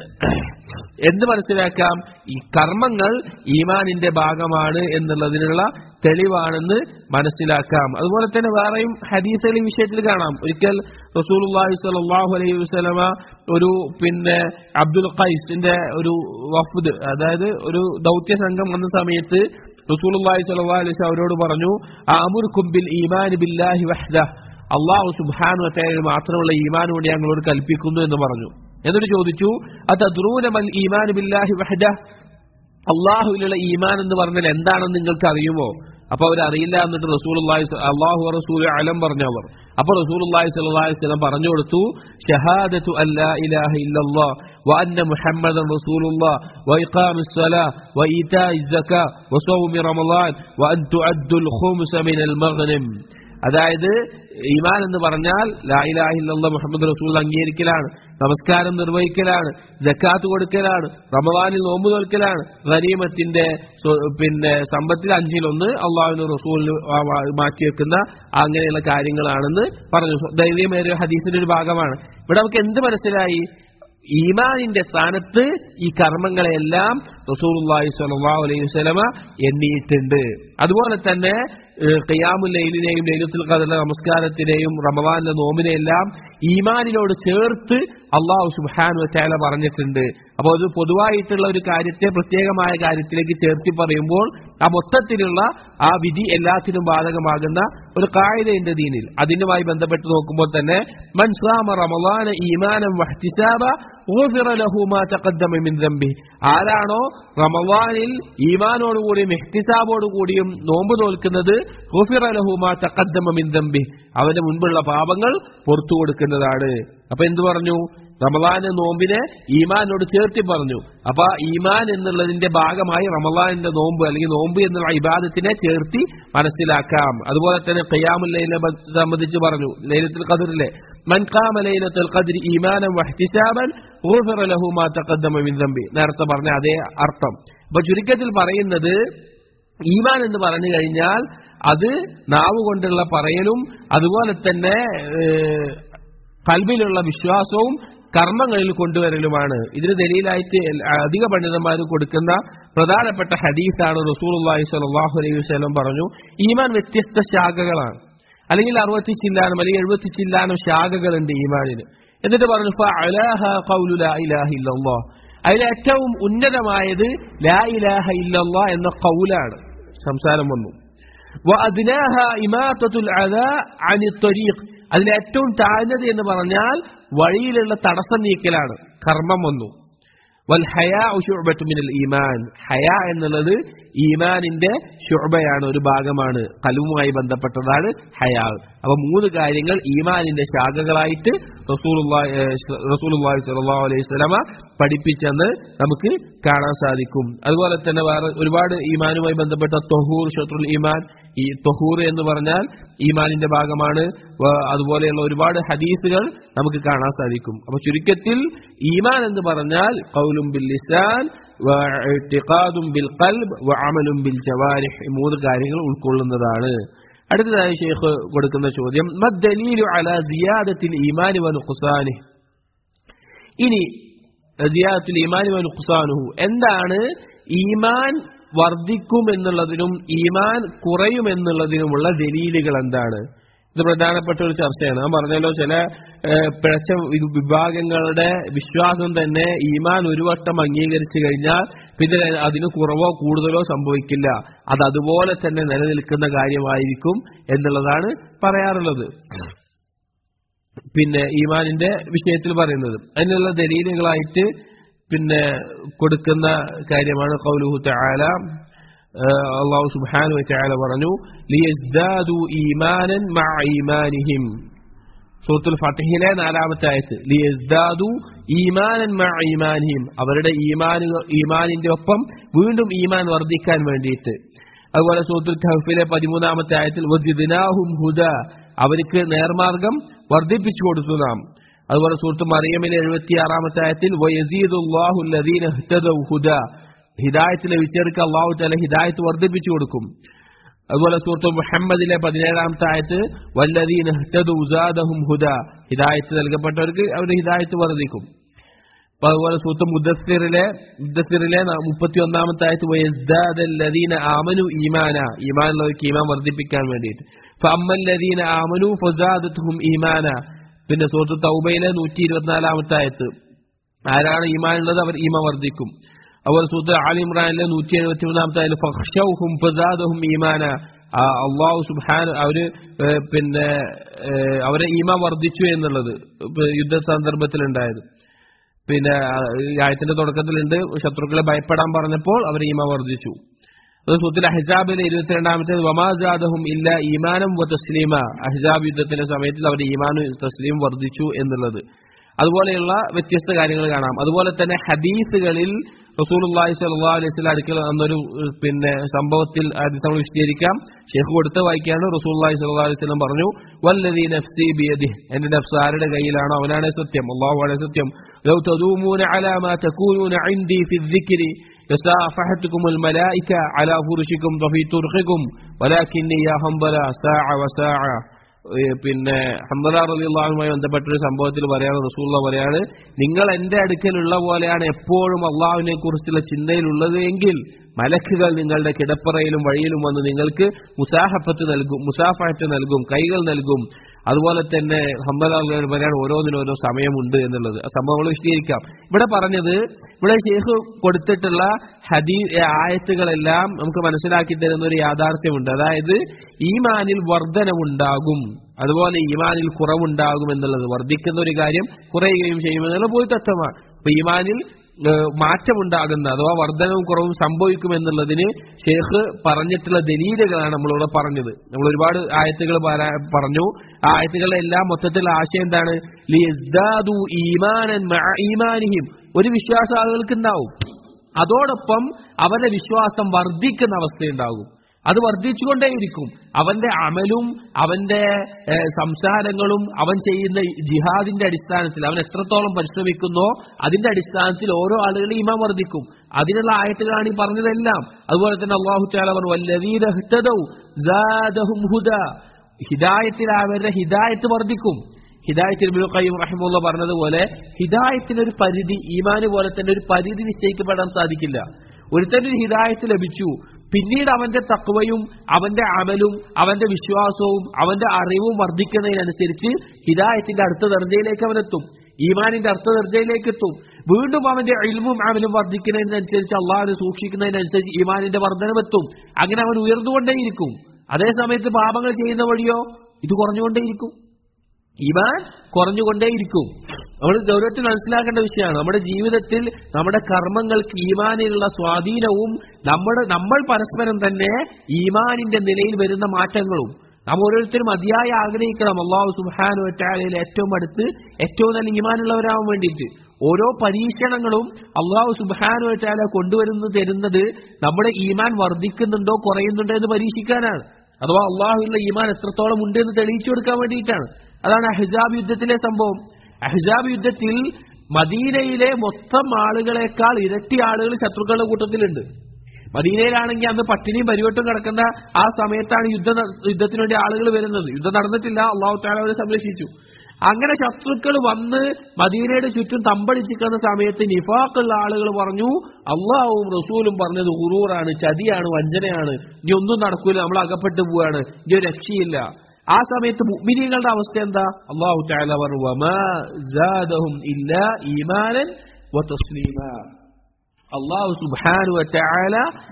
എന്ത് മനസ്സിലാക്കാം ഈ കർമ്മങ്ങൾ ഈമാനിന്റെ ഭാഗമാണ് എന്നുള്ളതിനുള്ള തെളിവാണെന്ന് മനസ്സിലാക്കാം അതുപോലെ തന്നെ വേറെയും ഹദീസിൽ ഈ വിഷയത്തിൽ കാണാം ഒരിക്കൽ റസൂലുള്ളാഹി സ്വല്ലല്ലാഹു അലൈഹി വസല്ലമ ഒരു പിന്നെ അബ്ദുൽ ഖൈസിന്റെ ഒരു വഫ്ദ് അതായത് ഒരു ദൗത്യ സംഘം വന്ന സമയത്ത് റസൂലുള്ളാഹി സ്വല്ലല്ലാഹു അലൈഹി വസല്ലം അവരോട് പറഞ്ഞു അമുർക്കും ബിൽ ഈമാൻ ബില്ലാഹി വഹ്ദഹ് അള്ളാഹു സുബ്ഹാനു വതആല മാത്രമുള്ള ഈമാൻ കൊണ്ട് ഞങ്ങളോട് കൽപ്പിക്കുന്നു എന്ന് പറഞ്ഞു എന്നിട്ട് ചോദിച്ചു അതദ്റൂന മൽ ഈമാൻ ബില്ലാഹി വഹ്ദഹ് അള്ളാഹുവിലുള്ള ഈമാൻ എന്ന് പറഞ്ഞാൽ എന്താണെന്ന് നിങ്ങൾക്ക് അറിയുമോ അപ്പൊ അവർ അറിയില്ല എന്നിട്ട് റസൂൽ അള്ളാഹു റസൂൽ അലം പറഞ്ഞവർ അപ്പൊ റസൂൽ അള്ളാഹി സ്വലം പറഞ്ഞു കൊടുത്തു ഷഹാദത്തു അല്ലാ ഇലാഹ ഇല്ലല്ലാ വ അന്ന മുഹമ്മദൻ റസൂലുള്ളാ വ ഇഖാമിസ് സ്വലാ വ ഈതാഇസ് സക്കാ വ സൗമി റമളാൻ വ അൻ തുഅദ്ദുൽ ഖുംസ മിനൽ മഗ്നിം അതായത് ഈമാൻ എന്ന് പറഞ്ഞാൽ ലായിലാഹില്ല മുഹമ്മദ് റസൂൽ അംഗീകരിക്കലാണ് നമസ്കാരം നിർവഹിക്കലാണ് ജക്കാത്ത് കൊടുക്കലാണ് റമദാനിൽ നോമ്പ് നോൽക്കലാണ് ഗനീമത്തിന്റെ സ്വ- പിന്നെ സമ്പത്തിൽ അഞ്ചിലൊന്ന് അള്ളാഹുവിന് റസൂലിന് മാറ്റിവെക്കുന്ന അങ്ങനെയുള്ള കാര്യങ്ങളാണെന്ന് പറഞ്ഞു ധൈര്യമേറിയ ഹദീസിന്റെ ഒരു ഭാഗമാണ് ഇവിടെ നമുക്ക് എന്ത് മനസ്സിലായി ഈമാനിന്റെ സ്ഥാനത്ത് ഈ കർമ്മങ്ങളെല്ലാം റസൂലുള്ളാഹി സ്വല്ലല്ലാഹു അലൈഹി വസല്ലമ എണ്ണിയിട്ടുണ്ട് അതുപോലെ തന്നെ ഖിയാമുൽ ലൈലിനെയും ലൈലത്തുൽ ഖദറിലെ നമസ്കാരത്തിനെയും റമദാനിലെ നോമ്പിനെയെല്ലാം ഈമാനിനോട് ചേർത്ത് അള്ളാഹു സുബ്ഹാനഹു വതആല പറഞ്ഞിട്ടുണ്ട് അപ്പോൾ അത് പൊതുവായിട്ടുള്ള ഒരു കാര്യത്തെ പ്രത്യേകമായ കാര്യത്തിലേക്ക് ചേർത്തി പറയുമ്പോൾ ആ മൊത്തത്തിലുള്ള ആ വിധി എല്ലാത്തിനും ബാധകമാകുന്ന ഒരു കായികയുണ്ട് ദീനിൽ അതിനുമായി ബന്ധപ്പെട്ട് നോക്കുമ്പോൾ തന്നെ മൻസാമ റമദാന ഈമാനം വഹ്തിസാബ ഊഫിറ ലഹു മാ തഖദ്ദമ മിൻ ദംബി ആരാണോ റമദാനിൽ ഈമാനോടുകൂടിയും ഇഹ്തിസാബോടുകൂടിയും നോമ്പ് നോൽക്കുന്നത് ഊഫിറ ലഹു മാ തഖദ്ദമ മിൻ ദംബി അവന്റെ മുൻപുള്ള പാപങ്ങൾ പുറത്തു കൊടുക്കുന്നതാണ് അപ്പൊ എന്തു പറഞ്ഞു റമദാന് നോമ്പിനെ ഈമാനോട് ചേർത്തി പറഞ്ഞു അപ്പൊ ഈമാൻ എന്നുള്ളതിന്റെ ഭാഗമായി റമദാനിന്റെ നോമ്പ് അല്ലെങ്കിൽ നോമ്പ് എന്നുള്ള ഇബാദത്തിനെ ചേർത്തി മനസ്സിലാക്കാം അതുപോലെ തന്നെ ഖിയാമുല്ലൈനെ സംബന്ധിച്ച് പറഞ്ഞു ലൈലത്തുൽ ഖദറിലെ മൻ ഖാമ ലൈലത്തുൽ ഖദ്രി ഈമാനം വഹ്തിസാബൻ ഗുഫിറ ലഹു മാ തഖദ്ദമ മിൻ ദംബി നേരത്തെ പറഞ്ഞ അതേ അർത്ഥം അപ്പൊ ചുരുക്കത്തിൽ പറയുന്നത് ഈമാൻ എന്ന് പറഞ്ഞു കഴിഞ്ഞാൽ അത് നാവ് കൊണ്ടുള്ള പറയലും അതുപോലെ തന്നെ ഏഹ്, കൽബിലുള്ള വിശ്വാസവും കർമ്മങ്ങളിൽ കൊണ്ടുവരലുമാണ് ഇതിന് ദലീലായിട്ട് എൽ- അധിക പണ്ഡിതന്മാർ കൊടുക്കുന്ന പ്രധാനപ്പെട്ട ഹദീസാണ് റസൂലുള്ളാഹി സ്വല്ലല്ലാഹു അലൈഹി വസല്ലം പറഞ്ഞു ഈമാൻ വ്യത്യസ്ത ശാഖകളാണ് അല്ലെങ്കിൽ അറുപത്തി ചില്ലാനം അല്ലെങ്കിൽ എഴുപത്തി ചില്ലാനം ശാഖകളുണ്ട് ഈമാനിന് എന്നിട്ട് പറഞ്ഞു ഫഅലാഹ ഖൗലു ലാ ഇലാഹ ഇല്ലല്ലാഹ് അതിൽ ഏറ്റവും ഉന്നതമായത് ലാ ഇലാഹ ഇല്ലല്ലാഹ് എന്ന കൗലാണ് സംസാരം വന്നു വഅദ്നാഹ ഇമാതത്തുൽ അദാ അനി ത്വരീഖ് അതിൽ ഏറ്റവും താഴ്ന്നത് എന്ന് പറഞ്ഞാൽ വഴിയിലുള്ള തടസ്സം നീക്കലാണ് കർമ്മം വന്നു വൽ ഹയാ ശുഅബത്തു മിനൽ ഈമാൻ ഹയാ എന്നുള്ളത് ഈമാനിന്റെ ശുഅബയാണ് ഒരു ഭാഗമാണ് കലുവുമായി ബന്ധപ്പെട്ടതാണ് ഹയാ അപ്പൊ മൂന്ന് കാര്യങ്ങൾ ഈമാനിന്റെ ശാഖകളായിട്ട് റസൂലുള്ളാഹി ഏഹ് റസൂലുള്ളാഹി സ്വല്ലല്ലാഹു അലൈഹി വസല്ലമ പഠിപ്പിച്ചെന്ന് നമുക്ക് കാണാൻ സാധിക്കും അതുപോലെ തന്നെ വേറെ ഒരുപാട് ഈമാനുമായി ബന്ധപ്പെട്ട തൊഹൂർ ഷത്രുൽ ഈമാൻ ഈ തൊഹൂർ എന്ന് പറഞ്ഞാൽ ഈമാനിന്റെ ഭാഗമാണ് വ- അതുപോലെയുള്ള ഒരുപാട് ഹദീസുകൾ നമുക്ക് കാണാൻ സാധിക്കും അപ്പൊ ചുരുക്കത്തിൽ ഈമാൻ എന്ന് പറഞ്ഞാൽ കൗലും ബിൽ ലിസാൻ ഇഅ്തിഖാദും ബിൽ ഖൽബ് വഅമലും ബിൽ ജവാരിഹ് ഈ മൂന്ന് കാര്യങ്ങൾ ഉൾക്കൊള്ളുന്നതാണ് അടുത്തതായി ഷെയ്ഖ് കൊടുക്കുന്ന ചോദ്യം മദ്ദലീലു അലാ സിയാദത്തിൽ ഈമാനി വ നുഖ്സാനിഹി ഇനി സിയാദത്തുൽ ഈമാനി വ നുഖ്സാനുഹു എന്താണ് ഈമാൻ വർദ്ധിക്കും എന്നുള്ളതിനും ഈമാൻ കുറയും എന്നുള്ളതിനുമുള്ള ദലീലുകൾ എന്താണ് ഇത് പ്രധാനപ്പെട്ട ഒരു ചർച്ചയാണ് ഞാൻ പറഞ്ഞല്ലോ ചില ഏഹ്, പിഴച്ച വി- വിഭാഗങ്ങളുടെ വിശ്വാസം തന്നെ ഈമാൻ ഒരു വട്ടം അംഗീകരിച്ചു കഴിഞ്ഞാൽ പിന്നെ അതിന് കുറവോ കൂടുതലോ സംഭവിക്കില്ല അത് അതുപോലെ തന്നെ നിലനിൽക്കുന്ന കാര്യമായിരിക്കും എന്നുള്ളതാണ് പറയാറുള്ളത് പിന്നെ ഈമാനിന്റെ വിഷയത്തിൽ പറയുന്നത് അതിനുള്ള ദലീലുകളായിട്ട് പിന്നെ കൊടുക്കുന്ന കാര്യമാണ് കൗലുഹു തആല ആഹ് അള്ളാഹു സുബ്ഹാനഹു വതആല പറഞ്ഞു ലിയസ്ദാദു ഈമാനൻ മഅ ഈമാനിഹിം സൂറത്തുൽ ഫത്തിഹിലെ നാലാമത്തെ ആയത്ത് ലിയസ്ദാദു ഈമാനൻ മഅ ഈമാനിഹിം അവരുടെ ഈമാനുകൾ ഈമാനിന്റെ ഒപ്പം വീണ്ടും ഈമാൻ വർദ്ധിക്കാൻ വേണ്ടിയിട്ട് അതുപോലെ സൂറത്തുൽ ഖഹഫിലെ പതിമൂന്നാമത്തെ ആയത്തിൽ വദ്ദിനാഹും ഹുദ അവർക്ക് നേർമാർഗം വർദ്ധിപ്പിച്ചു കൊടുത്തു നാം അതുപോലെ സുഹൃത്ത് മറിയമിലെ എഴുപത്തി ആറാമത്തെ ആയത്തിൽ വയസീദുല്ലാഹു ലദീന ഇഹ്തദൗ ഹുദ ഹിദായത്ത് ലഭിച്ചവർക്ക് അള്ളാഹു തല ഹിദായത്ത് വർദ്ധിപ്പിച്ചു കൊടുക്കും അതുപോലെ സുഹൃത്ത് മുഹമ്മദിലെ പതിനേഴാമത്തെ ആയത്ത് വല്ലദീന ഇഹ്തദു ഉസാദഹും ഹുദ ഹിദായത്ത് നൽകപ്പെട്ടവർക്ക് അവരുടെ ഹിദായത്ത് വർദ്ധിക്കും അപ്പൊ അതുപോലെ സൂത്ത് മുദസ്സിറിലെ മുദസ്സിറിലെ മുപ്പത്തി ഒന്നാമത്തെ ആയത്ത് വയസ്ദാദല്ലദീന ആമനു ഈമാന ഈമാനുള്ളവർക്ക് ഈമാൻ വർദ്ധിപ്പിക്കാൻ വേണ്ടിയിട്ട് ഫമ്മല്ലദീന ആമനു ഫസാദത്തുഹും ഈമാന പിന്നെ സൂത്ത് തൗബയിലെ നൂറ്റി ഇരുപത്തിനാലാമത്തെ ആയത്ത് ആരാണ് ഈമാനുള്ളത് അവർ ഈമാൻ വർദ്ധിക്കും അതുപോലെ സൂത്ത് ആലിമ്രാനിലെ നൂറ്റി എഴുപത്തി മൂന്നാമത്തെ ആയാലും ഫഹ്ഷൗഹും ഫസാദഹും ഈമാന ആ അള്ളാഹു സുബ്ഹാൻ അവര് ഏഹ്, പിന്നെ ഏഹ്, അവരെ ഈമാൻ വർദ്ധിച്ചു എന്നുള്ളത് ഇപ്പൊ യുദ്ധ സന്ദർഭത്തിലുണ്ടായത് പിന്നെ ആ, ഈ ആയത്തിന്റെ തുടക്കത്തിലുണ്ട് ശത്രുക്കളെ ഭയപ്പെടാൻ പറഞ്ഞപ്പോൾ അവർ ഈമ വർദ്ധിച്ചു അത് സൂത്തിൽ അഹിസാബിലെ ഇരുപത്തിരണ്ടാമത്തെ വമാജാദഹും ഇല്ല ഈമാനം വ തസ്ലീമ അഹിസാബ് യുദ്ധത്തിന്റെ സമയത്തിൽ അവരുടെ ഈമാനും തസ്ലീം വർദ്ധിച്ചു എന്നുള്ളത് അതുപോലെയുള്ള വ്യത്യസ്ത കാര്യങ്ങൾ കാണാം അതുപോലെ തന്നെ ഹദീസുകളിൽ റസൂലുള്ളാഹി സ്വല്ലല്ലാഹു അലൈഹി വസല്ലം അടുക്കൽ അന്നൊരു ഏഹ്, പിന്നെ സംഭവത്തിൽ അത് നമ്മൾ വിശദീകരിക്കാം ഷെയ്ഖ് കൊടുത്ത വായിക്കാണ് റസൂലുള്ളാഹി സ്വല്ലല്ലാഹു അലൈഹി വസല്ലം പറഞ്ഞു വല്ലദീ നഫ്സി ബിയദിഹി എന്റെ നഫ്സ് ആരുടെ കയ്യിലാണോ അവനാണ് സത്യം അല്ലാഹു ആണ് സത്യം ലൗ തദൂമൂന അലാ മാ തകൂനൂന ഇൻദി ഫി الذിക്രി لصافحتكم الملائكة على فرشكم وفي ترخكم ولكني يا حنظلة ساعة وساعة ഏഹ് പിന്നെ ഹംദല റളിയല്ലാഹുമായി ബന്ധപ്പെട്ട ഒരു സംഭവത്തിൽ പറയാണ് റസൂള്ള പറയാണ് നിങ്ങൾ എന്റെ അടുക്കലുള്ള പോലെയാണ് എപ്പോഴും അള്ളാഹുവിനെ കുറിച്ചുള്ള ചിന്തയിലുള്ളത് എങ്കിൽ മലക്കുകൾ നിങ്ങളുടെ കിടപ്പറയിലും വഴിയിലും വന്ന് നിങ്ങൾക്ക് മുസാഹഫത്ത് നൽകും മുസാഫഹത്ത് നൽകും കൈകൾ നൽകും അതുപോലെ തന്നെ ഹംദല പറയാണ് ഓരോന്നിനും ഓരോ സമയമുണ്ട് എന്നുള്ളത് ആ സംഭവങ്ങൾ വിശദീകരിക്കാം ഇവിടെ പറഞ്ഞത് ഇവിടെ ഷെയ്ഖ് കൊടുത്തിട്ടുള്ള ഹദീ ആയത്തുകളെല്ലാം നമുക്ക് മനസ്സിലാക്കി തരുന്ന ഒരു യാഥാർത്ഥ്യമുണ്ട് അതായത് ഈമാനിൽ വർധനമുണ്ടാകും അതുപോലെ ഈമാനിൽ കുറവുണ്ടാകും എന്നുള്ളത് വർദ്ധിക്കുന്ന ഒരു കാര്യം കുറയുകയും ചെയ്യുമെന്നുള്ള പോയി തത്വമാണ് അപ്പൊ ഈമാനിൽ ഏഹ്, മാറ്റമുണ്ടാകുന്ന അഥവാ വർധനവും കുറവും സംഭവിക്കുമെന്നുള്ളതിന് ഷേഖ് പറഞ്ഞിട്ടുള്ള ദലീലുകളാണ് നമ്മളിവിടെ പറഞ്ഞത് നമ്മൾ ഒരുപാട് ആയത്തുകൾ പാരാ- പറഞ്ഞു ആ ആയത്തുകളുടെ എല്ലാം മൊത്തത്തിലുള്ള ആശയം എന്താണ് ലിയസ്ദാദു ഈമാനൻ മഅ ഈമാനിഹിം ഒരു വിശ്വാസം ആളുകൾക്ക് ഉണ്ടാവും അതോടൊപ്പം അവരുടെ വിശ്വാസം വർദ്ധിക്കുന്ന അവസ്ഥയുണ്ടാകും അത് വർദ്ധിച്ചുകൊണ്ടേയിരിക്കും അവന്റെ അമലും അവന്റെ ഏഹ്, സംസാരങ്ങളും അവൻ ചെയ്യുന്ന ജിഹാദിന്റെ അടിസ്ഥാനത്തിൽ അവൻ എത്രത്തോളം പരിശ്രമിക്കുന്നോ അതിന്റെ അടിസ്ഥാനത്തിൽ ഓരോ ആളുകളും ഈമാൻ വർദ്ധിക്കും അതിനുള്ള ആയത്തുകളാണ് ഈ പറഞ്ഞതെല്ലാം അതുപോലെ തന്നെ അള്ളാഹു താല പറഞ്ഞു "വല്ലദീന ഇഹ്തദൗ സാദഹും ഹുദാ." ഹിദായത്തിൽ അവരുടെ ഹിദായത്ത് വർദ്ധിക്കും ഹിദായത്തിൽ ഇബ്നുൽ ഖയ്യിം റഹിമുള്ള പറഞ്ഞതുപോലെ ഹിദായത്തിന് ഒരു പരിധി ഈമാന് പോലെ തന്നെ ഒരു പരിധി നിശ്ചയിക്കപ്പെടാൻ സാധിക്കില്ല ഒരുത്തനൊരു ഹിദായത്ത് ലഭിച്ചു പിന്നീട് അവന്റെ തക്വയും അവന്റെ അമലും അവന്റെ വിശ്വാസവും അവന്റെ അറിവും വർദ്ധിക്കുന്നതിനനുസരിച്ച് ഹിദായത്തിന്റെ അടുത്ത ദർജയിലേക്ക് അവനെത്തും ഈമാനിന്റെ അടുത്ത ദർജയിലേക്ക് എത്തും വീണ്ടും അവന്റെ ഇൽമും അമലും വർദ്ധിക്കുന്നതിനനുസരിച്ച് അള്ളാഹിനെ സൂക്ഷിക്കുന്നതിനനുസരിച്ച് ഈമാനിന്റെ വർധനമെത്തും അങ്ങനെ അവൻ ഉയർന്നുകൊണ്ടേയിരിക്കും അതേ സമയത്ത് പാപങ്ങൾ ചെയ്യുന്ന വഴിയോ ഇത് കുറഞ്ഞുകൊണ്ടേയിരിക്കും ഈമാൻ കുറഞ്ഞുകൊണ്ടേയിരിക്കും നമ്മൾ ഗൗരവത്തിൽ മനസ്സിലാക്കേണ്ട വിഷയമാണ് നമ്മുടെ ജീവിതത്തിൽ നമ്മുടെ കർമ്മങ്ങൾക്ക് ഈമാനിലുള്ള സ്വാധീനവും നമ്മുടെ നമ്മൾ പരസ്പരം തന്നെ ഈമാനിന്റെ നിലയിൽ വരുന്ന മാറ്റങ്ങളും നാം ഓരോരുത്തരും അതിയായി ആഗ്രഹിക്കണം അള്ളാഹു സുബാനു വറ്റാലയിൽ ഏറ്റവും അടുത്ത് ഏറ്റവും നല്ല ഈമാനുള്ളവരാവാൻ വേണ്ടിയിട്ട് ഓരോ പരീക്ഷണങ്ങളും അള്ളാഹു സുബാനു വറ്റാല കൊണ്ടുവരുന്നു തരുന്നത് നമ്മുടെ ഈമാൻ വർദ്ധിക്കുന്നുണ്ടോ കുറയുന്നുണ്ടോ എന്ന് പരീക്ഷിക്കാനാണ് അഥവാ അള്ളാഹുവിനുള്ള ഈമാൻ എത്രത്തോളം ഉണ്ട് എന്ന് തെളിയിച്ചു കൊടുക്കാൻ വേണ്ടിയിട്ടാണ് അതാണ് അഹിസാബ് യുദ്ധത്തിലെ സംഭവം അഹിസാബ് യുദ്ധത്തിൽ മദീനയിലെ മൊത്തം ആളുകളെക്കാൾ ഇരട്ടി ആളുകൾ ശത്രുക്കളുടെ കൂട്ടത്തിലുണ്ട് മദീനയിലാണെങ്കിൽ അന്ന് പട്ടിണിയും പരിവട്ടം കിടക്കുന്ന ആ സമയത്താണ് യുദ്ധ യുദ്ധത്തിന് വേണ്ടി ആളുകൾ വരുന്നത് യുദ്ധം നടന്നിട്ടില്ല അള്ളാഹു താല അവരെ സംരക്ഷിച്ചു അങ്ങനെ ശത്രുക്കൾ വന്ന് മദീനയുടെ ചുറ്റും തമ്പടിച്ചിരിക്കുന്ന സമയത്ത് നിഫാക്കുള്ള ആളുകൾ പറഞ്ഞു അള്ളാഹുവും റസൂലും പറഞ്ഞത് ഉറൂറാണ് ചതിയാണ് വഞ്ചനയാണ് ഇനി ഒന്നും നടക്കൂല നമ്മൾ അകപ്പെട്ടു പോവാണ് ഇനി ഒരു രക്ഷയില്ല ആ സമയത്ത് മുഅ്മിനീങ്ങളുടെ അവസ്ഥ എന്താ അള്ളാഹു തആല പറഞ്ഞു വമാ സാദഹും ഇല്ലാ ഈമാനൻ വതസ്ലീമാ അള്ളാഹു സുബ്ഹാനഹു വതആല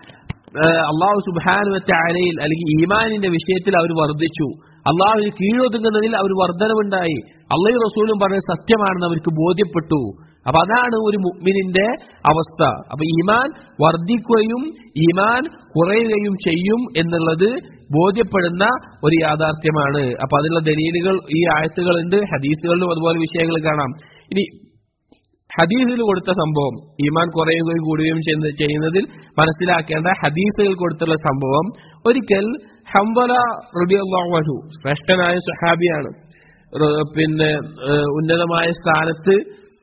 അള്ളാഹു സുബ്ഹാനഹു വതആലയിൽ അല്ലെങ്കിൽ ഈമാനിന്റെ വിഷയത്തിൽ അവർ വർദ്ധിച്ചു അള്ളാഹുവിന് കീഴൊതുങ്ങുന്നതിൽ അവർ വർധനവുണ്ടായി അള്ളാഹു റസൂലും പറഞ്ഞ സത്യമാണെന്ന് അവർക്ക് ബോധ്യപ്പെട്ടു അപ്പൊ അതാണ് ഒരു മുഅ്മിനിന്റെ അവസ്ഥ അപ്പൊ ഈമാൻ വർദ്ധിക്കുകയും ഈമാൻ കുറയുകയും ചെയ്യും എന്നുള്ളത് ബോധ്യപ്പെടുന്ന ഒരു യാഥാർത്ഥ്യമാണ് അപ്പൊ അതിനുള്ള ദലീലുകൾ ഈ ആയത്തുകളുണ്ട് ഹദീസുകളിലും അതുപോലെ വിഷയങ്ങൾ കാണാം ഇനി ഹദീസിൽ കൊടുത്ത സംഭവം ഈമാൻ കുറയുകയും കൂടുകയും ചെയ്യുന്ന- ചെയ്യുന്നതിൽ മനസ്സിലാക്കേണ്ട ഹദീസുകൾ കൊടുത്തുള്ള സംഭവം ഒരിക്കൽ ഹംബല റബിഅള്ളാഹു ശ്രേഷ്ഠനായ സുഹാബിയാണ് റ് പിന്നെ ഏഹ്, ഉന്നതമായ സ്ഥാനത്ത്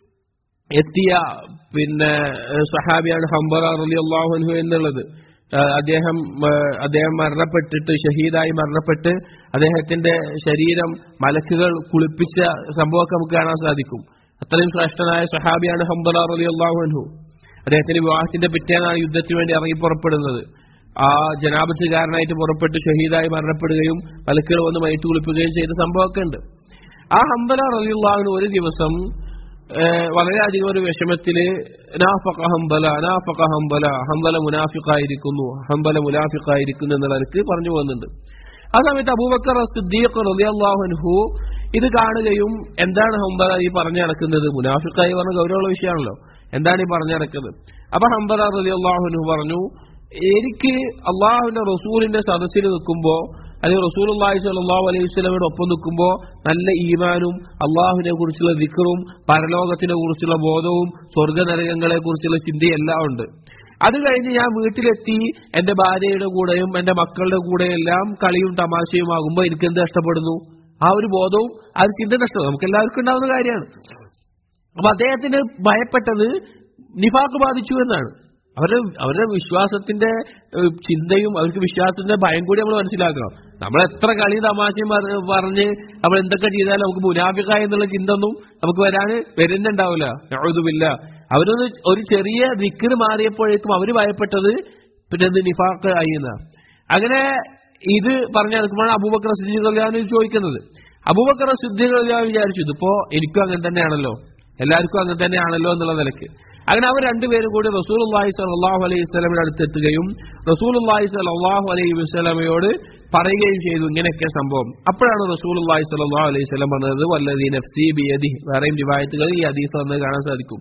എത്തിയ പിന്നെ ഏഹ്, സഹാബിയാണ് ഹംബല റലി അള്ളാഹുൻഹു എന്നുള്ളത് ഏഹ്, അദ്ദേഹം ഏഹ്, അദ്ദേഹം മരണപ്പെട്ടിട്ട് ഷഹീദായി മരണപ്പെട്ട് അദ്ദേഹത്തിന്റെ ശരീരം മലക്കുകൾ കുളിപ്പിച്ച സംഭവമൊക്കെ നമുക്ക് കാണാൻ സാധിക്കും അത്രയും ശ്രേഷ്ഠനായ സഹാബിയാണ് ഹംബല റലി അള്ളാഹുൻഹു അദ്ദേഹത്തിന്റെ വിവാഹത്തിന്റെ പിറ്റേന്നാണ് യുദ്ധത്തിന് വേണ്ടി ഇറങ്ങി പുറപ്പെടുന്നത് ആ ജനാപത്തുകാരനായിട്ട് പുറപ്പെട്ട് ഷഹീദായി മരണപ്പെടുകയും മലക്കുകൾ വന്ന് മയറ്റ് കുളിപ്പിക്കുകയും ചെയ്ത സംഭവമൊക്കെ ഉണ്ട് ആ ഹംബല റലിയുള്ളാഹിന് ഒരു ദിവസം ഏഹ്, വളരെയധികം ഒരു വിഷമത്തില് നാഫഖ ഹംബല നാഫഖ ഹംബല ഹംബല മുനാഫിഖായിരിക്കുന്നു ഹംബല മുനാഫിഖായിരിക്കുന്നു എന്നുള്ള നിലക്ക് പറഞ്ഞു പോകുന്നുണ്ട് ആ സമയത്ത് അബൂബക്കർ സിദ്ദീഖ് റളിയല്ലാഹു അൻഹു ഇത് കാണുകയും എന്താണ് ഹംബല ഈ പറഞ്ഞു നടക്കുന്നത് മുനാഫിഖായി പറഞ്ഞ ഗൗരവമുള്ള വിഷയമാണല്ലോ എന്താണ് ഈ പറഞ്ഞു നടക്കുന്നത് അപ്പൊ ഹംബല റളിയല്ലാഹു അൻഹു പറഞ്ഞു എനിക്ക് അള്ളാഹുവിന്റെ റസൂലിന്റെ സദസ്സിൽ നിൽക്കുമ്പോ അല്ലെങ്കിൽ റസൂൽ അള്ളാഹി സ്വല്ലല്ലാഹു അലൈഹി വസല്ലമയുടെ ഒപ്പം നിൽക്കുമ്പോ നല്ല ഈമാനും അള്ളാഹുവിനെ കുറിച്ചുള്ള ദിക്റും പരലോകത്തിനെ കുറിച്ചുള്ള ബോധവും സ്വർഗനരകങ്ങളെ കുറിച്ചുള്ള ചിന്തയും എല്ലാം ഉണ്ട് അത് കഴിഞ്ഞ് ഞാൻ വീട്ടിലെത്തി എന്റെ ഭാര്യയുടെ കൂടെയും എന്റെ മക്കളുടെ കൂടെയും എല്ലാം കളിയും തമാശയും ആകുമ്പോൾ എനിക്ക് എന്ത് നഷ്ടപ്പെടുന്നു ആ ഒരു ബോധവും ആ ഒരു ചിന്ത നഷ്ടപ്പെടും നമുക്ക് എല്ലാവർക്കും ഉണ്ടാവുന്ന കാര്യമാണ് അപ്പൊ അദ്ദേഹത്തിന് ഭയപ്പെട്ടത് നിഫാക്ക് ബാധിച്ചു എന്നാണ് അവരുടെ അവരുടെ വിശ്വാസത്തിന്റെ ഏഹ്, ചിന്തയും അവർക്ക് വിശ്വാസത്തിന്റെ ഭയം കൂടി നമ്മൾ മനസ്സിലാക്കണം നമ്മൾ എത്ര കളി തമാശയും പറ- പറഞ്ഞ് നമ്മൾ എന്തൊക്കെ ചെയ്താലും നമുക്ക് മുനാഫിക്ക എന്നുള്ള ചിന്ത ഒന്നും നമുക്ക് വരാന് വരുന്നുണ്ടാവില്ല യൗദുബില്ല അവരൊന്ന് ഒരു ചെറിയ ദിക്കറ് മാറിയപ്പോഴേക്കും അവര് ഭയപ്പെട്ടത് പിന്നെ എന്ത് നിഫാക്ക് ആയി എന്നാ അങ്ങനെ ഇത് പറഞ്ഞു നടക്കുമ്പോഴാണ് അബൂബക്കർ സിദ്ദീഖ് ചോദിക്കുന്നത് അബൂബക്കർ സിദ്ദീഖ് വിചാരിച്ചു ഇതിപ്പോ എനിക്കും അങ്ങനെ തന്നെയാണല്ലോ എല്ലാവർക്കും അങ്ങനെ തന്നെയാണല്ലോ എന്നുള്ള നിലക്ക് അങ്ങനെ അവർ രണ്ടുപേരും കൂടി റസൂൽ അള്ളാഹി സലാഹു അലൈഹി സ്വലമിന്റെ അടുത്തെത്തുകയും റസൂൽ അള്ളാഹി സലാഹു അലൈഹി വസ്ലമയോട് പറയുകയും ചെയ്തു ഇങ്ങനെയൊക്കെ സംഭവം അപ്പോഴാണ് റസൂൽ അള്ളാഹി സലാഹു അലൈഹി സ്വലം പറഞ്ഞത് വല്ലതി നഫ്സി ബിയദി വേറെയും റിവായത്തുകളിൽ ഈ ഹദീസ് വന്ന് കാണാൻ സാധിക്കും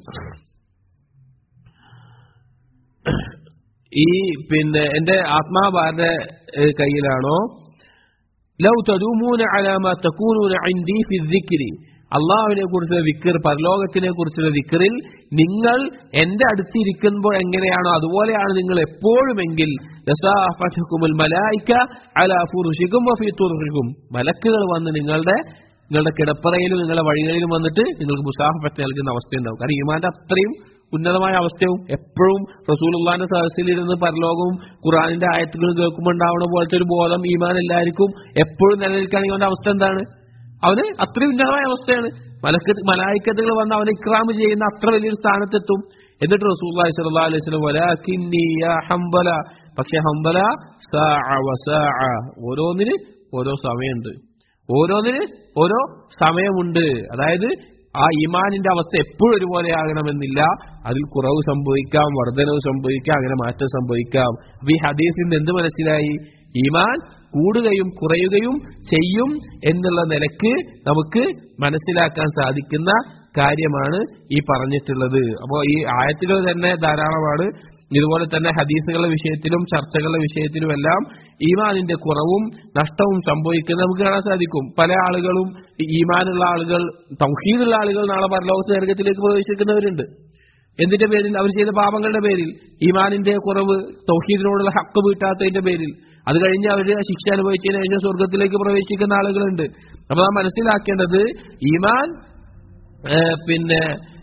ഈ പിന്നെ എന്റെ ആത്മാവാരുടെ ഏഹ്, കയ്യിലാണോ ലൗ തദൂമൂന അലാ മാ തകൂനൂന ഇൻദി ഫി ദിക്രി അള്ളാഹുവിനെ കുറിച്ചുള്ള വിക്കർ പരലോകത്തിനെ കുറിച്ചുള്ള വിക്കറിൽ നിങ്ങൾ എന്റെ അടുത്തിരിക്കുമ്പോൾ എങ്ങനെയാണോ അതുപോലെയാണ് നിങ്ങൾ എപ്പോഴുമെങ്കിൽ ലസാഫത്തുകുമുൽ മലായിക അലാ ഫുറുഷികും വഫീ തുർഹികും മലക്കുകൾ വന്ന് നിങ്ങളുടെ നിങ്ങളുടെ കിടപ്പറയിലും നിങ്ങളുടെ വഴികളിലും വന്നിട്ട് നിങ്ങൾക്ക് മുസാഫത്ത് നൽകുന്ന അവസ്ഥയുണ്ടാവും കാരണം ഈമാന്റെ അത്രയും ഉന്നതമായ അവസ്ഥയും എപ്പോഴും റസൂലുള്ളാന്റെ സദസ്സിലിരുന്ന് പരലോകവും ഖുറാനിന്റെ ആയത്തുകളും കേൾക്കുമ്പോൾ ഉണ്ടാവുന്ന പോലത്തെ ഒരു ബോധം ഈമാൻ എല്ലാവർക്കും എപ്പോഴും നിലനിൽക്കുകയാണെങ്കിൽ അവന്റെ അവസ്ഥ എന്താണ് അവന് അത്രയും ഉന്നതമായ അവസ്ഥയാണ് മലക്ക് മലായിക്കത്തുകൾ വന്ന് അവനെ ഇക്രാമ് ചെയ്യുന്ന അത്ര വലിയൊരു സ്ഥാനത്തെത്തും എന്നിട്ട് റസൂലുള്ളാഹി സ്വല്ലല്ലാഹു അലൈഹി വസല്ലം വലാകിന്നി യാ ഹംബല പക്ഷെ ഹംബല സാഅ വസാഅ ഓരോന്നിന് ഓരോ സമയമുണ്ട് ഓരോന്നിന് ഓരോ സമയമുണ്ട് അതായത് ആ ഈമാനിന്റെ അവസ്ഥ എപ്പോഴും ഒരുപോലെ ആകണമെന്നില്ല അതിൽ കുറവ് സംഭവിക്കാം വർധനവ് സംഭവിക്കാം അങ്ങനെ മാറ്റം സംഭവിക്കാം അപ്പൊ ഈ ഹദീസിൽ നിന്ന് എന്ത് മനസ്സിലായി ഈമാൻ കൂടുകയും കുറയുകയും ചെയ്യും എന്നുള്ള നിലക്ക് നമുക്ക് മനസ്സിലാക്കാൻ സാധിക്കുന്ന കാര്യമാണ് ഈ പറഞ്ഞിട്ടുള്ളത് അപ്പോൾ ഈ ആയത്തുകൾ തന്നെ ധാരാളമാണ് ഇതുപോലെ തന്നെ ഹദീസുകളുടെ വിഷയത്തിലും ചർച്ചകളുടെ വിഷയത്തിലും എല്ലാം ഈമാനിന്റെ കുറവും നഷ്ടവും സംഭവിക്കുന്നത് നമുക്ക് കാണാൻ സാധിക്കും പല ആളുകളും ഈ ഈമാനുള്ള ആളുകൾ തൗഹീദുള്ള ആളുകൾ നാളെ പരലോകത്ത് നരകത്തിലേക്ക് പ്രവേശിക്കുന്നവരുണ്ട് എന്തിന്റെ പേരിൽ അവർ ചെയ്ത പാപങ്ങളുടെ പേരിൽ ഈമാനിന്റെ കുറവ് തൗഹീദിനോടുള്ള ഹക്ക് വീട്ടാത്തതിന്റെ പേരിൽ അത് കഴിഞ്ഞ് അവര് ശിക്ഷ അനുഭവിച്ചതിന് കഴിഞ്ഞ സ്വർഗത്തിലേക്ക് പ്രവേശിക്കുന്ന ആളുകളുണ്ട് അപ്പൊ നാം മനസ്സിലാക്കേണ്ടത് ഈമാൻ ഏഹ് പിന്നെ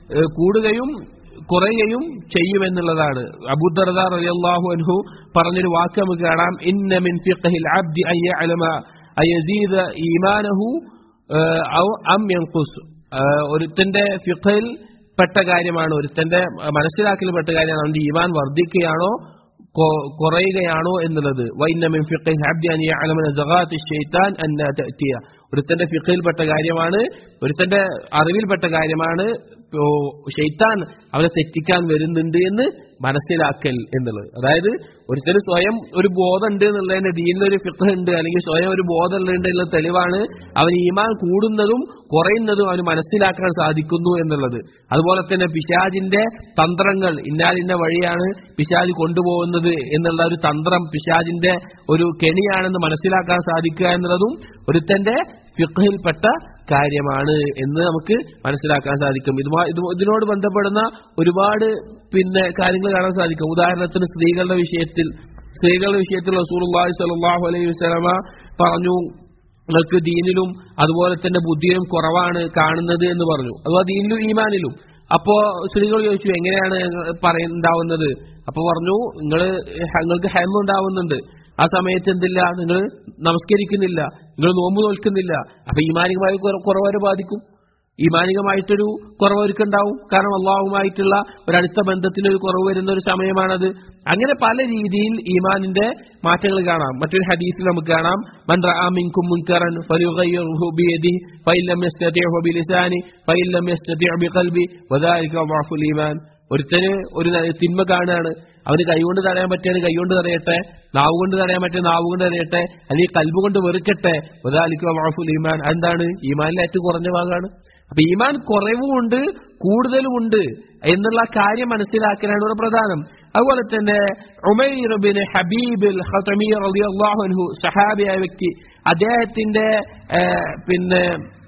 ഏഹ്, കൂടുകയും കുറയുകയും ചെയ്യുമെന്നുള്ളതാണ് അബൂദർദാ റളിയല്ലാഹു അൻഹു പറഞ്ഞൊരു വാക്ക് നമുക്ക് കാണാം ഇന്ന മിൻ ഫിഖ്ഹിൽ അബ്ദി അൻ യഅലമ അയസീദ ഈമാനഹു ഏഹ്, ഔ അം യൻഖുസ് ഏഹ്, ഒരുത്തന്റെ ഫിഖഹിൽ പെട്ട കാര്യമാണ് ഒരുത്തന്റെ മനസ്സിലാക്കൽ പെട്ട കാര്യമാണ് അവന്റെ ഈമാൻ വർദ്ധിക്കുകയാണോ കൊ- കുറയുകയാണോ എന്നുള്ളത് വൈന്ന മിൻ ഫിഖ്ഹിൽ അബ്ദി അൻ യഅലമ സഗാത്തി ശൈത്താൻ അന്ന തഅതിയ ഒരുത്തന്റെ ഫിഖഹിൽപ്പെട്ട കാര്യമാണ് ഒരുത്തന്റെ അറിവിൽപ്പെട്ട കാര്യമാണ് ഓ, ഷെയ്ത്താൻ അവനെ തെറ്റിക്കാൻ വരുന്നുണ്ട് എന്ന് മനസ്സിലാക്കൽ എന്നുള്ളത് അതായത് ഒരുത്തന് സ്വയം ഒരു ബോധം ഉണ്ട് എന്നുള്ളതിന്റെ ദീനിലൊരു ഫിഖ് ഉണ്ട് അല്ലെങ്കിൽ സ്വയം ഒരു ബോധം ഉണ്ട് എന്നുള്ള തെളിവാണ് അവൻ ഈമാൻ കൂടുന്നതും കുറയുന്നതും അവന് മനസ്സിലാക്കാൻ സാധിക്കുന്നു എന്നുള്ളത് അതുപോലെ തന്നെ പിശാജിന്റെ തന്ത്രങ്ങൾ ഇന്നാലിന്ന വഴിയാണ് പിശാജ് കൊണ്ടുപോകുന്നത് എന്നുള്ള ഒരു തന്ത്രം പിശാജിന്റെ ഒരു കെണിയാണെന്ന് മനസ്സിലാക്കാൻ സാധിക്കുക എന്നുള്ളതും ഒരുത്തന്റെ ഫിഖഹിൽപ്പെട്ട കാര്യമാണ് എന്ന് നമുക്ക് മനസ്സിലാക്കാൻ സാധിക്കും ഇതുമാ ഇത് ഇതിനോട് ബന്ധപ്പെടുന്ന ഒരുപാട് പിന്നെ കാര്യങ്ങൾ കാണാൻ സാധിക്കും ഉദാഹരണത്തിന് സ്ത്രീകളുടെ വിഷയത്തിൽ സ്ത്രീകളുടെ വിഷയത്തിൽ റസൂലുള്ളാഹി സ്വല്ലല്ലാഹു അലൈഹി വസല്ലമ പറഞ്ഞു നിങ്ങൾക്ക് ദീനിലും അതുപോലെ തന്നെ ബുദ്ധിയിലും കുറവാണ് കാണുന്നത് എന്ന് പറഞ്ഞു അഥവാ ദീനിലും ഈമാനിലും അപ്പോ സ്ത്രീകൾ ചോദിച്ചു എങ്ങനെയാണ് പറയുന്നുണ്ടാവുന്നത് അപ്പൊ പറഞ്ഞു നിങ്ങൾ നിങ്ങൾക്ക് ഹെം ഉണ്ടാവുന്നുണ്ട് ആ സമയത്ത് എന്തില്ല നിങ്ങൾ നമസ്കരിക്കുന്നില്ല നിങ്ങൾ നോമ്പ് നോൽക്കുന്നില്ല അപ്പൊ ഈമാനികമായ കുറ- കുറവരെ ബാധിക്കും ഈമാനികമായിട്ടൊരു കുറവ് അവർക്കുണ്ടാവും കാരണം അള്ളാഹുമായിട്ടുള്ള ഒരു അടുത്ത ബന്ധത്തിന് ഒരു കുറവ് വരുന്ന ഒരു സമയമാണത് അങ്ങനെ പല രീതിയിൽ ഈമാനിന്റെ മാറ്റങ്ങൾ കാണാം മറ്റൊരു ഹദീസിൽ നമുക്ക് കാണാം മൻ റആ മിൻകും മുൻകറൻ ഫലിയുഗയ്യിർഹു ബിയദിഹി ഫഇൻ ലം യസ്തതിഉ ബിലിസാനി ഫഇൻ ലം യസ്തതിഉ ബിഖൽബി വദാലിക ضعഫുൽ ഈമാൻ ഒരുത്തന് ഒരു ന- തിന്മ കാണുകയാണ് അവന് കൈകൊണ്ട് തടയാൻ പറ്റിയത് കൈകൊണ്ട് തടയട്ടെ നാവ് കൊണ്ട് തടയാൻ പറ്റിയ നാവ് കൊണ്ട് തടയട്ടെ അല്ലെങ്കിൽ കൽബ് കൊണ്ട് വെറുക്കട്ടെ വദാലിക ضعഫുൽ ഈമാൻ എന്താണ് ഈമാനിലെ ഏറ്റവും കുറഞ്ഞ ഭാഗമാണ് അപ്പൊ ഈമാൻ കുറവുമുണ്ട് കൂടുതലുമുണ്ട് എന്നുള്ള കാര്യം മനസ്സിലാക്കലാണ് ഇവിടെ പ്രധാനം അതുപോലെ തന്നെ ഉമൈർ ബിൻ ഹബീബിൽ ഖതമി റളിയല്ലാഹു അൻഹു സഹാബിയായ വ്യക്തി അദ്ദേഹത്തിന്റെ ഏഹ്, പിന്നെ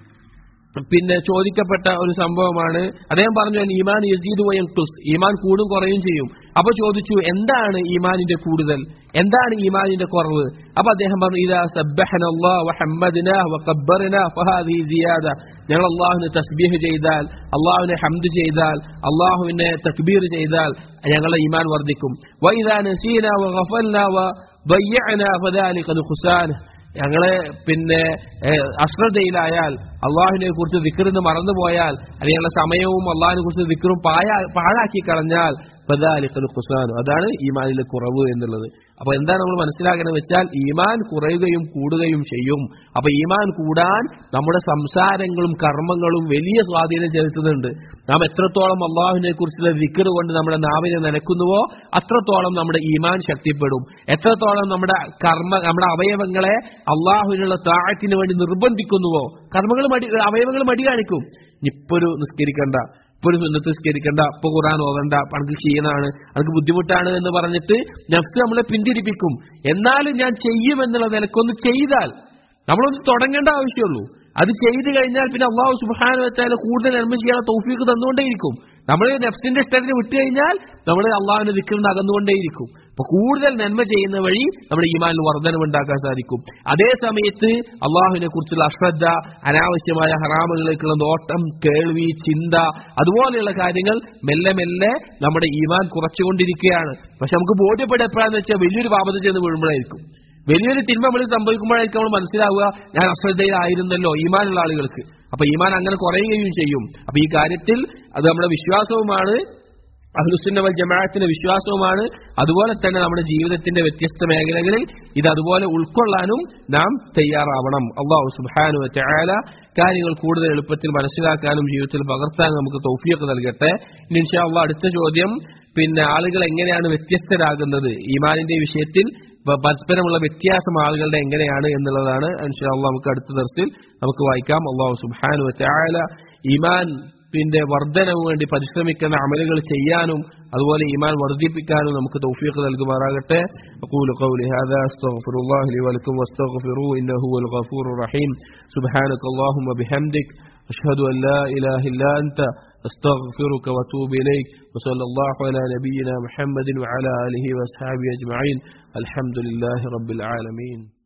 പിന്നെ ചോദിക്കപ്പെട്ട ഒരു സംഭവമാണ് അദ്ദേഹം പറഞ്ഞു "അൽ ഈമാൻ യസീദു വയം തുസ് ഈമാൻ കൂടും കുറയും ചെയ്യും അപ്പൊ ചോദിച്ചു എന്താണ് ഈമാനിന്റെ കൂടുതൽ എന്താണ് ഈമാനിന്റെ കുറവ് അപ്പൊ അദ്ദേഹം പറഞ്ഞു ഇതാ സബ്ബഹന അല്ലാഹ് വഹമ്മദ്ന വഖബ്ബർന ഫഹാദി സിയാദ ഞങ്ങൾ അള്ളാഹുവിനെ തസ്ബീഹ് ചെയ്താൽ അള്ളാഹുവിനെ ഹംദ് ചെയ്താൽ അള്ളാഹുവിനെ തക്ബീർ ചെയ്താൽ ഞങ്ങളുടെ ഈമാൻ വർദ്ധിക്കും വൈദാ നസീന വഗഫൽന വضيعنا فذلك നുഖ്സാൻ ഞങ്ങളെ പിന്നെ ഏഹ്, അശ്രദ്ധയിലായാൽ അള്ളാഹുവിനെ കുറിച്ച് ദിക്കറിന്ന് മറന്നുപോയാൽ അല്ലെങ്കിൽ ഞങ്ങളുടെ സമയവും അള്ളാഹിനെ കുറിച്ച് ദിക്കറും പായാ പാഴാക്കി കളഞ്ഞാൽ ഫദാലിഖൽ ഖുസ്വാനു അതാണ് ഈമാനിലെ കുറവ് എന്നുള്ളത് അപ്പൊ എന്താണ് നമ്മൾ മനസ്സിലാക്കുന്നത് വെച്ചാൽ ഈമാൻ കുറയുകയും കൂടുകയും ചെയ്യും അപ്പൊ ഈമാൻ കൂടാൻ നമ്മുടെ സംസാരങ്ങളും കർമ്മങ്ങളും വലിയ സ്വാധീനം ചെലുത്തുന്നുണ്ട് നാം എത്രത്തോളം അള്ളാഹുവിനെ കുറിച്ചുള്ള ദിക്കർ കൊണ്ട് നമ്മുടെ നാവിനെ നനയ്ക്കുന്നുവോ അത്രത്തോളം നമ്മുടെ ഈമാൻ ശക്തിപ്പെടും എത്രത്തോളം നമ്മുടെ കർമ്മ നമ്മുടെ അവയവങ്ങളെ അള്ളാഹുവിനുള്ള താഴത്തിന് വേണ്ടി നിർബന്ധിക്കുന്നുവോ കർമ്മങ്ങൾ മടി അവയവങ്ങൾ മടി കാണിക്കും ഇപ്പൊ ഒരു നിസ്കരിക്കണ്ട ഇപ്പൊ ഒരു സുന്നത്ത് നിസ്കരിക്കണ്ട ഇപ്പൊ ഖുറാൻ ഓതണ്ട പണക്ക് ക്ഷീണാണ് അനക്ക് ബുദ്ധിമുട്ടാണ് എന്ന് പറഞ്ഞിട്ട് നഫ്സ് നമ്മളെ പിന്തിരിപ്പിക്കും എന്നാലും ഞാൻ ചെയ്യുമെന്നുള്ള നിലക്കൊന്ന് ചെയ്താൽ നമ്മളൊന്ന് തുടങ്ങേണ്ട ആവശ്യമുള്ളൂ അത് ചെയ്തു കഴിഞ്ഞാൽ പിന്നെ അള്ളാഹു സുബാന വെച്ചാൽ കൂടുതൽ നന്മ ചെയ്യാൻ തൗഫീക്ക് തന്നുകൊണ്ടേയിരിക്കും നമ്മൾ നഫ്സിന്റെ ഇഷ്ടത്തിന് വിട്ടു കഴിഞ്ഞാൽ നമ്മൾ അള്ളാഹുവിന്റെ ദിക്കറിന് അകന്നുകൊണ്ടേയിരിക്കും അപ്പൊ കൂടുതൽ നന്മ ചെയ്യുന്ന വഴി നമ്മുടെ ഈമാനിൽ വർധനമുണ്ടാക്കാൻ സാധിക്കും അതേ സമയത്ത് അള്ളാഹുവിനെ കുറിച്ചുള്ള അശ്രദ്ധ അനാവശ്യമായ ഹറാമുകളിലേക്കുള്ള നോട്ടം കേൾവി ചിന്ത അതുപോലെയുള്ള കാര്യങ്ങൾ മെല്ലെ മെല്ലെ നമ്മുടെ ഈമാൻ കുറച്ചുകൊണ്ടിരിക്കുകയാണ് പക്ഷെ നമുക്ക് ബോധ്യപ്പെടുക എപ്പോഴാന്ന് വെച്ചാൽ വലിയൊരു പാപത്തിൽ ചെന്ന് വീഴുമ്പോഴായിരിക്കും വലിയൊരു തിന്മ നമ്മൾ സംഭവിക്കുമ്പോഴായിരിക്കും നമ്മൾ മനസ്സിലാവുക ഞാൻ അശ്രദ്ധയിലായിരുന്നല്ലോ ഈമാനുള്ള ആളുകൾക്ക് അപ്പൊ ഈമാൻ അങ്ങനെ കുറയുകയും ചെയ്യും അപ്പൊ ഈ കാര്യത്തിൽ അത് നമ്മുടെ വിശ്വാസവുമാണ് അഹ്ലുസുന്ന വൽ ജമാഅത്തിന്റെ വിശ്വാസവുമാണ് അതുപോലെ തന്നെ നമ്മുടെ ജീവിതത്തിന്റെ വ്യത്യസ്ത മേഖലകളിൽ ഇത് അതുപോലെ ഉൾക്കൊള്ളാനും നാം തയ്യാറാവണം അള്ളാഹു സുബാനു ചായാല കാര്യങ്ങൾ കൂടുതൽ എളുപ്പത്തിൽ മനസ്സിലാക്കാനും ജീവിതത്തിൽ പകർത്താനും നമുക്ക് തൗഫീഖ് നൽകട്ടെ ഇനി ഇൻഷാ അള്ളാഹ് അടുത്ത ചോദ്യം പിന്നെ ആളുകൾ എങ്ങനെയാണ് വ്യത്യസ്തരാകുന്നത് ഈമാനിന്റെ വിഷയത്തിൽ പ- പരസ്പരമുള്ള വ്യത്യാസം ആളുകളുടെ എങ്ങനെയാണ് എന്നുള്ളതാണ് ഇൻഷാ അള്ളാഹ് നമുക്ക് അടുത്ത ദർസിൽ നമുക്ക് വായിക്കാം അള്ളാഹു സുബാനു ചായാല ഈമാൻ പിന്നെ വർധനവ് വേണ്ടി പരിശ്രമിക്കുന്ന അമലുകൾ ചെയ്യാനും അതുപോലെ ഈമാൻ വർദ്ധിപ്പിക്കാനും നമുക്ക് തൗഫീഖ് നൽകുമാറാകട്ടെ أقول قولي هذا أستغفر الله لي ولكم واستغفروه إنه هو الغفور الرحيم سبحانك اللهم بحمدك أشهد أن لا إله إلا أنت أستغفرك وأتوب إليك وصلى الله على نبينا محمد وعلى آله وأصحابه أجمعين الحمد لله رب العالمين